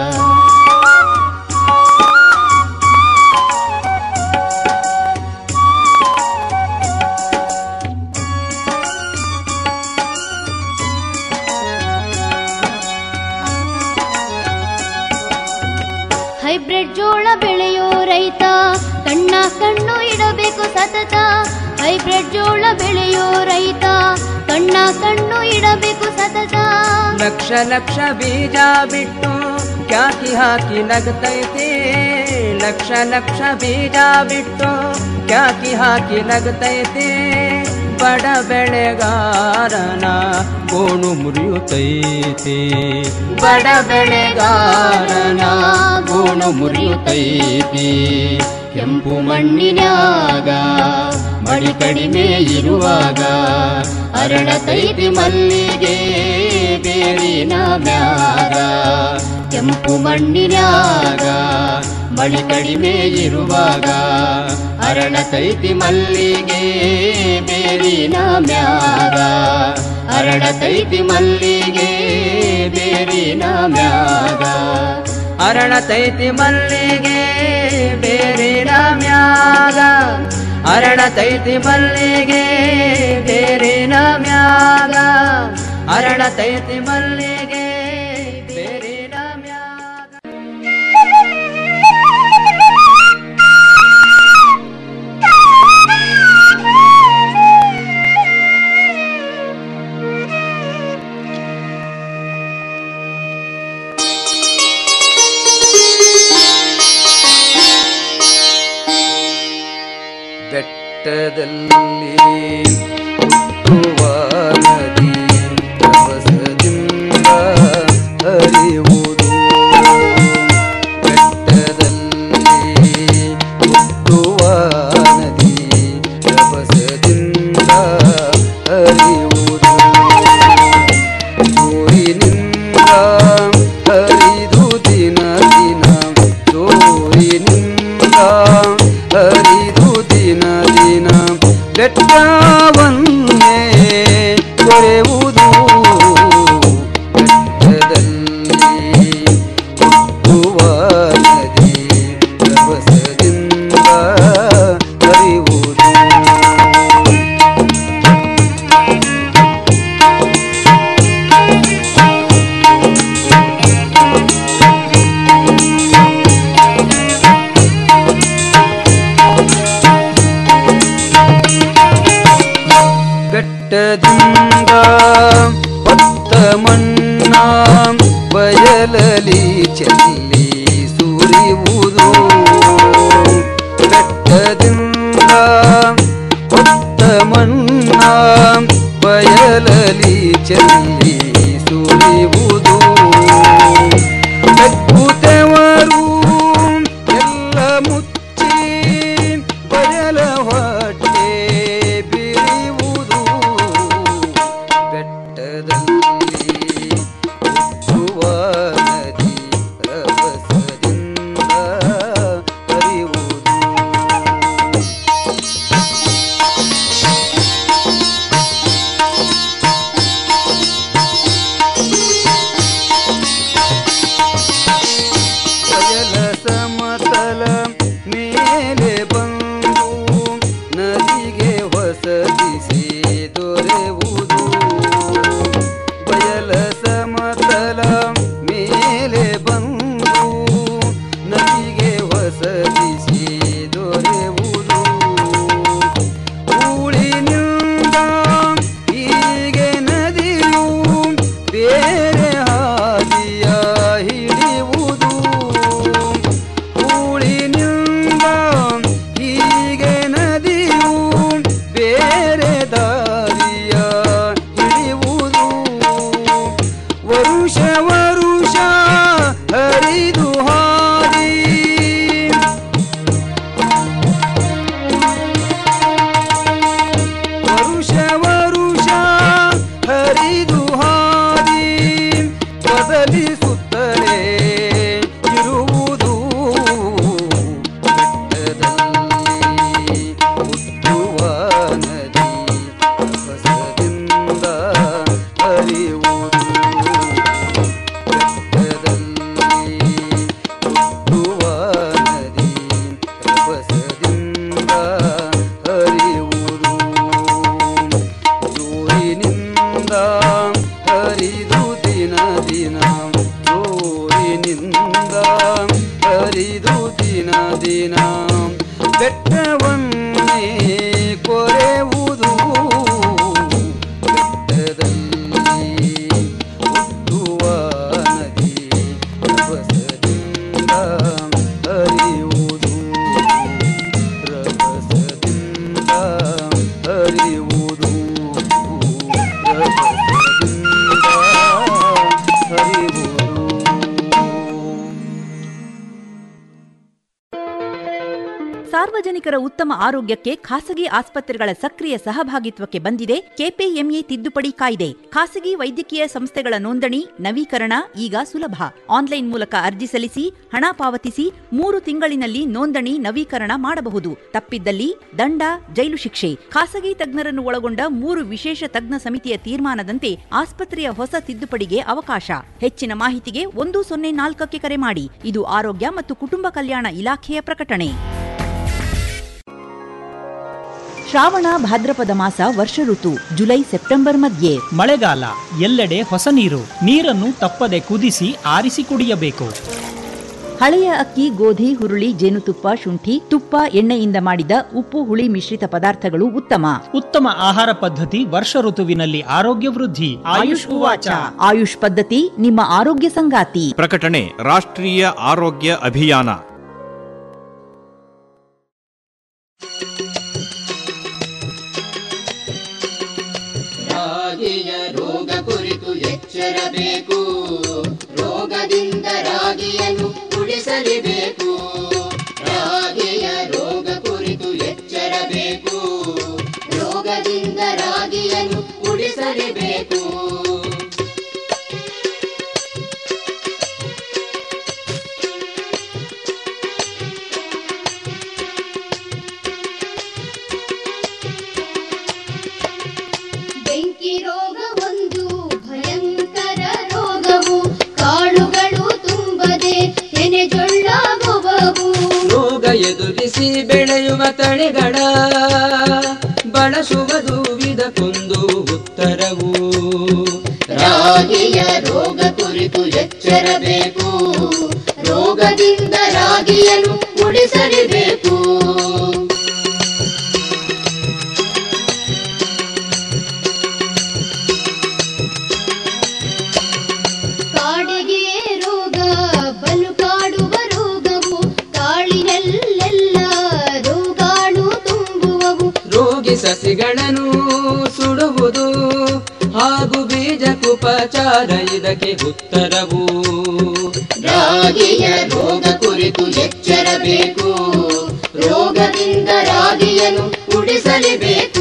ಹೈಬ್ರಿಡ್ ಜೋಳ ಬೆಳೆಯೋ ರೈತ ಕಣ್ಣ ಕಣ್ಣು ಇಡಬೇಕು ಸತತ ಹೈಬ್ರಿಡ್ ಜೋಳ ಬೆಳೆಯೋ ರೈತ ಕಣ್ಣ ಕಣ್ಣು ಇಡಬೇಕು ಸತತ ಲಕ್ಷ ಲಕ್ಷ ಬೀಜ ಬಿಟ್ಟು ಕ್ಯಾಕಿ ಹಾಕಿ ನಗತೈತಿ ಲಕ್ಷ ಲಕ್ಷ ಬೀಜ ಬಿಟ್ಟು ಕ್ಯಾಕಿ ಹಾಕಿ ನಗತೈತಿ ಬಡ ಬೆಳೆಗಾರನ ಗೋಣು ಮುರಿಯುತ್ತೈತಿ ಬಡ ಬೆಳೆಗಾರನ ಗೋಣು ಮುರಿಯುತ್ತೈತಿ ಕೆಂಪು ಮಣ್ಣಿನ್ಯಾಗ ಮಳಿ ಕಡಿಮೆ ಇರುವಾಗ ಅರಳತೈತಿ ಮಲ್ಲಿಗೆ ಬೇರಿನ ಮ್ಯಾಗ ಕೆಂಪು ಮಣ್ಣಿನ್ಯಾಗ ಮಳಿ ಕಡಿಮೆ ಇರುವಾಗ ಅರಳತೈತಿ ಮಲ್ಲಿಗೆ ಬೇರಿನ ಮ್ಯಾಗ ಅರಳತೈತಿ ಮಲ್ಲಿಗೆ ಬೇರಿನ ಮ್ಯಾಗ ಅರಳತೈತಿ ಮಲ್ಲಿಗೆ ಬೇರಿನ ಮ್ಯಾಗ ಅರಳತೈತಿ ಮಲ್ಲಿಗೆ ಬೇರಿನ ಮ್ಯಾಗ ಅರಳತೈತಿ ಮಲ್ಲಿಗೆ ಬೇರಿನ ಮ್ಯಾಗ ಬೆಟ್ಟದಲ್ಲಿ ಹುಟ್ಟುವ ನದಿ ರಭಸದಿಂದ ಹರಿಯುವುದು ಬೆಟ್ಟದಲ್ಲಿ ಹುಟ್ಟುವ ನದಿ ರಭಸದಿಂದ ಹರಿಯುವುದು ಸೂರಿನಿಂದ ಹರಿದು ದಿನ ದಿನ ಸೂರಿನಿಂದ ಹರಿದು ದಿನ ದಿನ ಬೆಟ್ಟವನ್ನೇ ಕೊರೆಯುವುದು ಬೆಟ್ಟದಲ್ಲಿ ಹುಟ್ಟುವ ನದಿ ರಭಸದಿಂದ ಹರಿಯುವುದು ಬೆಟ್ಟದಿಂದ ಹೊತ್ತ ಮಣ್ಣ ಬಯಲಲಿ ಚೆಲ್ಲಿ ಸುರಿಯುವುದು ಬೆಟ್ಟದಿಂದ ಹೊತ್ತ ಮಣ್ಣ ಬಯಲಲಿ ಚೆಲ್ಲಿ ಸುರಿಯುವುದು ಬೆಕ್ಕುತ್ತವರು ಎಲ್ಲ ಮುಚ್ಚಿ ಬಯಲ ಹೊಟ್ಟೆ ಬಿರಿಯುವುದು ಬೆಟ್ಟದಲ್ಲಿ ಹುಟ್ಟುವ ನದಿ ರಭಸದಿಂದ ವರುಷ ಹರಿದು ಹಾರಿ ವರುಷ ವರುಷ ಹರಿದು ಹಾರಿ ಬದಲಿಸುತ್ತಲೇ ಇರುವುದು ಬೆಟ್ಟದಲ್ಲಿ ಹುಟ್ಟುವ ನದಿ ಹೊಸದಿಂದ ಹರಿಯುವುದು ಬೆಟ್ಟದಲ್ಲಿ ಹುಟ್ಟುವ ನದಿ ರಭಸದಿಂದ ಹರಿಯುವುದು ಜೋರಿನಿಂದ ಹರಿದು ದಿನ ದಿನ ಜೋರಿನಿಂದ ಹರಿದು ದಿನ ದಿನ ಬೆಟ್ಟವನ್ನೇ ಕೊರೆಯುವುದು ಬೆಟ್ಟದಲ್ಲಿ ಹುಟ್ಟುವ ನದಿ ರಭಸದಿಂದ ಹರಿಯುವುದು ರಭಸದಿಂದ ಹರಿಯುವುದು ರಭಸದಿಂದ ಹರಿಯುವುದು ಸಾರ್ವಜನಿಕರ ಉತ್ತಮ ಆರೋಗ್ಯಕ್ಕೆ ಖಾಸಗಿ ಆಸ್ಪತ್ರೆಗಳ ಸಕ್ರಿಯ ಸಹಭಾಗಿತ್ವಕ್ಕೆ ಬಂದಿದೆ ಕೆಪಿಎಂಇ ತಿದ್ದುಪಡಿ ಕಾಯ್ದೆ ಖಾಸಗಿ ವೈದ್ಯಕೀಯ ಸಂಸ್ಥೆಗಳ ನೋಂದಣಿ ನವೀಕರಣ ಈಗ ಸುಲಭ ಆನ್ಲೈನ್ ಮೂಲಕ ಅರ್ಜಿ ಸಲ್ಲಿಸಿ ಹಣ ಪಾವತಿಸಿ ಮೂರು ತಿಂಗಳಿನಲ್ಲಿ ನೋಂದಣಿ ನವೀಕರಣ ಮಾಡಬಹುದು ತಪ್ಪಿದ್ದಲ್ಲಿ ದಂಡ ಜೈಲು ಶಿಕ್ಷೆ ಖಾಸಗಿ ತಜ್ಞರನ್ನು ಒಳಗೊಂಡ ಮೂರು ವಿಶೇಷ ತಜ್ಞ ಸಮಿತಿಯ ತೀರ್ಮಾನದಂತೆ ಆಸ್ಪತ್ರೆಯ ಹೊಸ ತಿದ್ದುಪಡಿಗೆ ಅವಕಾಶ ಹೆಚ್ಚಿನ ಮಾಹಿತಿಗೆ ಒಂದು ಸೊನ್ನೆ ನಾಲ್ಕಕ್ಕೆ ಕರೆ ಮಾಡಿ ಇದು ಆರೋಗ್ಯ ಮತ್ತು ಕುಟುಂಬ ಕಲ್ಯಾಣ ಇಲಾಖೆಯ ಪ್ರಕಟಣೆ ಶ್ರಾವಣ ಭಾದ್ರಪದ ಮಾಸ ವರ್ಷ ಋತು ಜುಲೈ ಸೆಪ್ಟೆಂಬರ್ ಮಧ್ಯೆ ಮಳೆಗಾಲ ಎಲ್ಲೆಡೆ ಹೊಸ ನೀರು ನೀರನ್ನು ತಪ್ಪದೆ ಕುದಿಸಿ ಆರಿಸಿ ಕುಡಿಯಬೇಕು ಹಳೆಯ ಅಕ್ಕಿ ಗೋಧಿ ಹುರುಳಿ ಜೇನುತುಪ್ಪ ಶುಂಠಿ ತುಪ್ಪ ಎಣ್ಣೆಯಿಂದ ಮಾಡಿದ ಉಪ್ಪು ಹುಳಿ ಮಿಶ್ರಿತ ಪದಾರ್ಥಗಳು ಉತ್ತಮ ಉತ್ತಮ ಆಹಾರ ಪದ್ಧತಿ ವರ್ಷ ಋತುವಿನಲ್ಲಿ ಆರೋಗ್ಯ ವೃದ್ಧಿ ಆಯುಷ್ ಉವಾಚ ಆಯುಷ್ ಪದ್ಧತಿ ನಿಮ್ಮ ಆರೋಗ್ಯ ಸಂಗಾತಿ ಪ್ರಕಟಣೆ ರಾಷ್ಟ್ರೀಯ ಆರೋಗ್ಯ ಅಭಿಯಾನ ರಾಗಿಯ ರೋಗ ಕುರಿತು ಎಚ್ಚರಬೇಕು ರೋಗದಿಂದ ರಾಗಿಯನ್ನು ಉಳಿಸಲೇಬೇಕು ರಾಗಿಯ ರೋಗ ಕುರಿತು ಎಚ್ಚರಬೇಕು ರೋಗದಿಂದ ರಾಗಿಯನ್ನು ಉಳಿಸಲೇಬೇಕು ಬೆಂಕಿ ರೋಗ ಒಂದು ಭಯಂಕರ ರೋಗವು ಕಾಳುಗಳು ತುಂಬದೆ ಎನೆಜೊಳ್ಳಾಗುವವು ರೋಗ ಎದುರಿಸಿ ಬೆಳೆಯುವ ತಳಿಗಳ ಬಳಸುವುದು ಇದಕ್ಕೊಂದು ಉತ್ತರವು ರಾಗಿಯ ರೋಗ ಕುರಿತು ಎಚ್ಚರಬೇಕು ರೋಗದಿಂದ ರಾಗಿಯನ್ನು ಉಳಿಸಲೇಬೇಕು ಕಾಡಿಗೆ ರೋಗ ಬಲು ಕಾಡುವ ರೋಗವು ಕಾಳಿನಲ್ಲೆಲ್ಲ ರೋಗಾಣು ತುಂಬುವವು ರೋಗಿ ಸಸಿಗಳನ್ನು ಸುಡುವುದು ಹಾಗೂ ಬೀಜಕ್ಕುಪಚಾರ ಇದಕ್ಕೆ ಉತ್ತರವು ರಾಗಿಯ ರೋಗ ಕುರಿತು ಎಚ್ಚರಬೇಕು ರೋಗದಿಂದ ರಾಗಿಯನ್ನು ಉಳಿಸಲೇಬೇಕು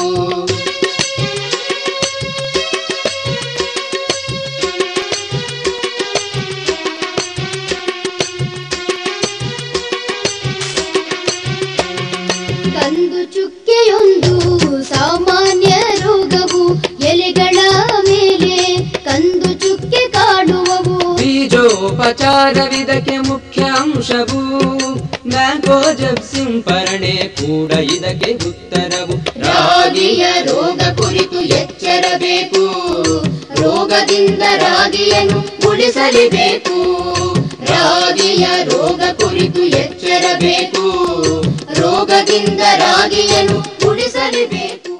ಕಂದು ಚುಕ್ಕೆಯೊಂದು ಸಾಮಾನ್ಯ ರೋಗವು ಎಲೆಗಳ ಮೇಲೆ ಕಂದು ಚುಕ್ಕೆ ಕಾಡುವವು ಬೀಜೋಪಚಾರವಿದಕ್ಕೆ ಮುಖ್ಯ ಅಂಶವು ಮ್ಯಾಂಗೋಜಬ್ ಸಿಂಪರಣೆ ಕೂಡ ಇದಕ್ಕೆ ಉತ್ತರವು ರಾಗಿಯ ರೋಗ ಕುರಿತು ಎಚ್ಚರಬೇಕು ರೋಗದಿಂದ ರಾಗಿಯನ್ನು ಉಳಿಸಲೇಬೇಕು ರಾಗಿಯ ರೋಗ ಕುರಿತು ಎಚ್ಚರಬೇಕು ರೋಗದಿಂದ ರಾಗಿಯನ್ನು ಉಳಿಸಲೇಬೇಕು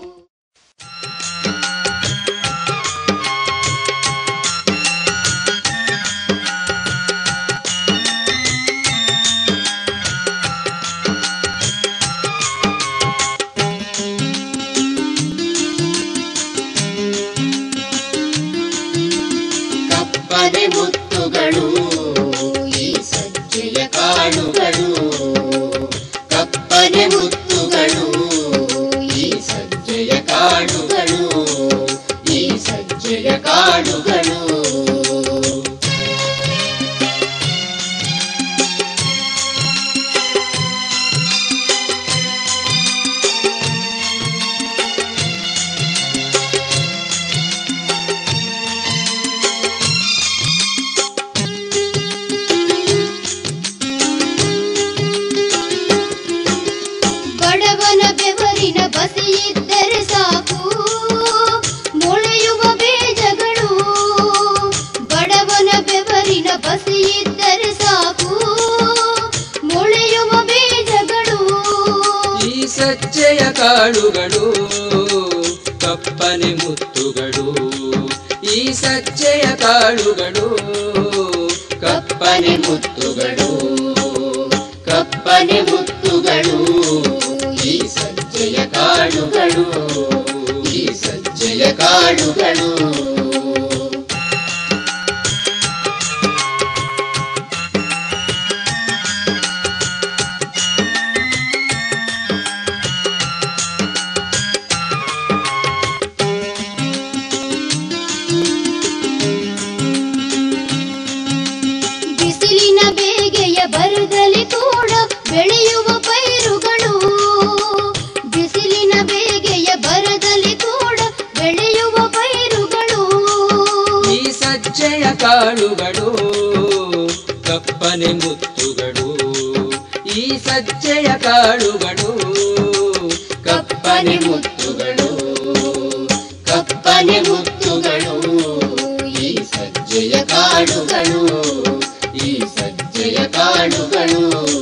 ಕಪ್ಪದೆ ಮುತ್ತುಗಳು ಈ ಸಜ್ಜೆಯ ಕಾಳುಗಳು ಕಪ್ಪನೆ ಮುತ್ತುಗಳು ಈ ಸಜ್ಜೆಯ ಕಾಳುಗಳು ಈ ಸಜ್ಜೆಯ ಕಾಳುಗಳು ಬಡವನ ಬೆವರಿನ ಬಸಿಯಿದ್ದರೆ ಸಾಕು ಮೊಳೆಯುವ ಬೀಜಗಳು ಬಡವನ ಬೆವರಿನ ಬಸಿಯಿದ್ದರೆ ಸಾಕು ಮೊಳೆಯುವ ಬೀಜಗಳು ಈ ಸಜ್ಜೆಯ ಕಾಳುಗಳು ಕಪ್ಪನೆ ಮುತ್ತುಗಳು ಈ ಸಜ್ಜೆಯ ಕಾಳುಗಳು ಕಪ್ಪನೆ ಮುತ್ತುಗಳು ಕಪ್ಪನೆ ಮುತ್ತುಗಳು ಈ ಸಜ್ಜೆಯ ಕಾಳುಗಳು ಈ ಸಜ್ಜೆಯ ಕಾಳುಗಳು ಬಿಸಿಲಿನ ಬೇಗೆಯ ಬರದಲ್ಲಿ ಕೂಡ ಬೆಳೆಯುವ ಪೈರುಗಳು ಬಿಸಿಲಿನ ಬೇಗೆಯ ಬರದಲ್ಲಿ ಕೂಡ ಬೆಳೆಯುವ ಪೈರುಗಳು ಈ ಸಜ್ಜೆಯ ಕಾಳುಗಳು ಕಪ್ಪನೆ ಮುತ್ತುಗಳು ಈ ಸಜ್ಜೆಯ ಕಾಳುಗಳು ಕಪ್ಪನೆ ಮುತ್ತುಗಳು ಕಪ್ಪನೆ ಮುತ್ತುಗಳು ಈ ಸಜ್ಜೆಯ ಕಾಳುಗಳು ಈ ಸಜ್ಜೆಯ ಕಾಳುಗಳು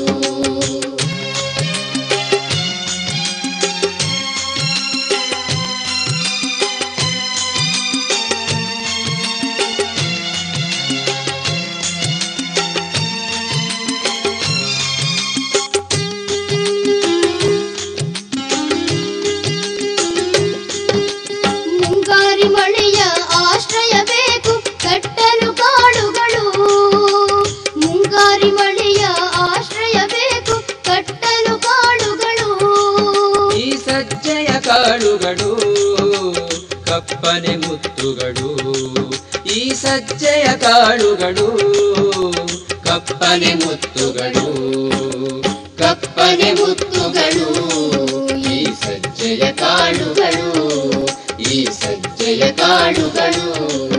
ಮುಂಗಾರಿ ಮಳೆಯ ಆಶ್ರಯ ಬೇಕು ಕಟ್ಟಲು ಕಾಳುಗಳು ಮುಂಗಾರಿ ಮಳೆಯ ಆಶ್ರಯ ಬೇಕು ಕಟ್ಟಲು ಕಾಳುಗಳು ಈ ಸಜ್ಜೆಯ ಕಾಳುಗಳು ಕಪ್ಪನೆ ಮುತ್ತುಗಳು ಈ ಸಜ್ಜೆಯ ಕಾಳುಗಳು ಕಪ್ಪನೆ ಮುತ್ತುಗಳು ಕಪ್ಪನೆ ಮುತ್ತುಗಳು ಈ ಸಜ್ಜೆಯ ಕಾಳುಗಳು ಈ ಸಜ್ಜೆಯ ಕಾಳುಗಳು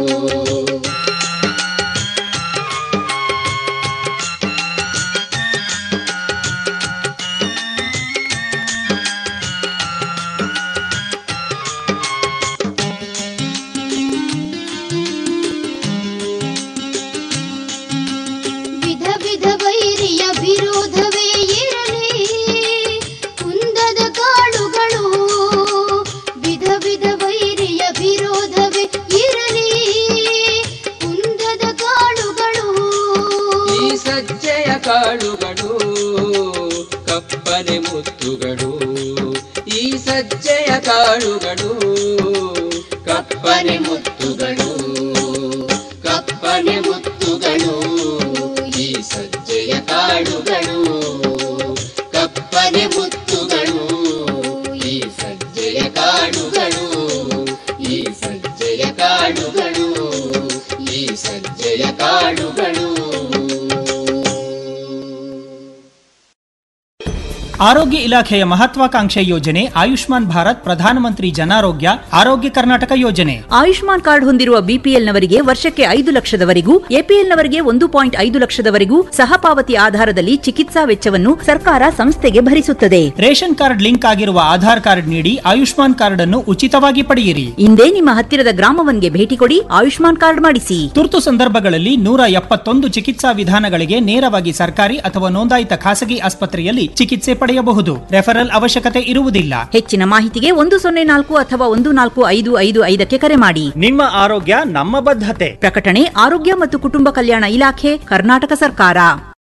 ವಿಧ ವಿಧ ವೈರಿಯ ವಿರೋಧವೇ ಇರಲಿ ಕುಂದದ ಕಾಳುಗಳು ವಿಧ ವಿಧ ವೈರಿಯ ವಿರೋಧವೇ ಇರಲಿ ಕುಂದದ ಕಾಳುಗಳು ಈ ಸಜ್ಜೆಯ ಕಾಳುಗಳು ಕಪ್ಪನೆ ಮುತ್ತುಗಳು ಈ ಸಜ್ಜೆಯ ಕಾಳುಗಳು ಕಪ್ಪನೆ ಮುತ್ತುಗಳು ಕಪ್ಪನೆ ಮುತ್ತುಗಳು ಈ ಸಜ್ಜೆಯ ಕಾಳುಗಳು ಕಪ್ಪನೆ ಮುತ್ತುಗಳು ಈ ಸಜ್ಜೆಯ ಕಾಳುಗಳು ಈ ಸಜ್ಜೆಯ ಕಾಳುಗಳು ಈ ಸಜ್ಜೆಯ ಕಾಳುಗಳು ಆರೋಗ್ಯ ಇಲಾಖೆಯ ಮಹತ್ವಾಕಾಂಕ್ಷೆ ಯೋಜನೆ ಆಯುಷ್ಮಾನ್ ಭಾರತ್ ಪ್ರಧಾನಮಂತ್ರಿ ಜನಾರೋಗ್ಯ ಆರೋಗ್ಯ ಕರ್ನಾಟಕ ಯೋಜನೆ ಆಯುಷ್ಮಾನ್ ಕಾರ್ಡ್ ಹೊಂದಿರುವ ಬಿಪಿಎಲ್ನವರಿಗೆ ವರ್ಷಕ್ಕೆ ಐದು ಲಕ್ಷದವರೆಗೂ ಎಪಿಎಲ್ನವರಿಗೆ ಒಂದು ಪಾಯಿಂಟ್ ಐದು ಲಕ್ಷದವರೆಗೂ ಸಹಪಾವತಿ ಆಧಾರದಲ್ಲಿ ಚಿಕಿತ್ಸಾ ವೆಚ್ಚವನ್ನು ಸರ್ಕಾರ ಸಂಸ್ಥೆಗೆ ಭರಿಸುತ್ತದೆ ರೇಷನ್ ಕಾರ್ಡ್ ಲಿಂಕ್ ಆಗಿರುವ ಆಧಾರ್ ಕಾರ್ಡ್ ನೀಡಿ ಆಯುಷ್ಮಾನ್ ಕಾರ್ಡ್ ಅನ್ನು ಉಚಿತವಾಗಿ ಪಡೆಯಿರಿ ಇಂದೇ ನಿಮ್ಮ ಹತ್ತಿರದ ಗ್ರಾಮವನ್ಗೆ ಭೇಟಿ ಕೊಡಿ ಆಯುಷ್ಮಾನ್ ಕಾರ್ಡ್ ಮಾಡಿಸಿ ತುರ್ತು ಸಂದರ್ಭಗಳಲ್ಲಿ ನೂರ ಎಪ್ಪತ್ತೊಂದು ಚಿಕಿತ್ಸಾ ವಿಧಾನಗಳಿಗೆ ನೇರವಾಗಿ ಸರ್ಕಾರಿ ಅಥವಾ ನೋಂದಾಯಿತ ಖಾಸಗಿ ಆಸ್ಪತ್ರೆಯಲ್ಲಿ ಚಿಕಿತ್ಸೆ ಪಡೆಯಬಹುದು ರೆಫರಲ್ ಅವಶ್ಯಕತೆ ಇರುವುದಿಲ್ಲ ಹೆಚ್ಚಿನ ಮಾಹಿತಿಗೆ ಒಂದು ಸೊನ್ನೆ ನಾಲ್ಕು ಅಥವಾ ಒಂದು ನಾಲ್ಕು ಐದು ಐದು ಐದಕ್ಕೆ ಕರೆ ಮಾಡಿ ನಿಮ್ಮ ಆರೋಗ್ಯ ನಮ್ಮ ಬದ್ಧತೆ ಪ್ರಕಟಣೆ ಆರೋಗ್ಯ ಮತ್ತು ಕುಟುಂಬ ಕಲ್ಯಾಣ ಇಲಾಖೆ ಕರ್ನಾಟಕ ಸರ್ಕಾರ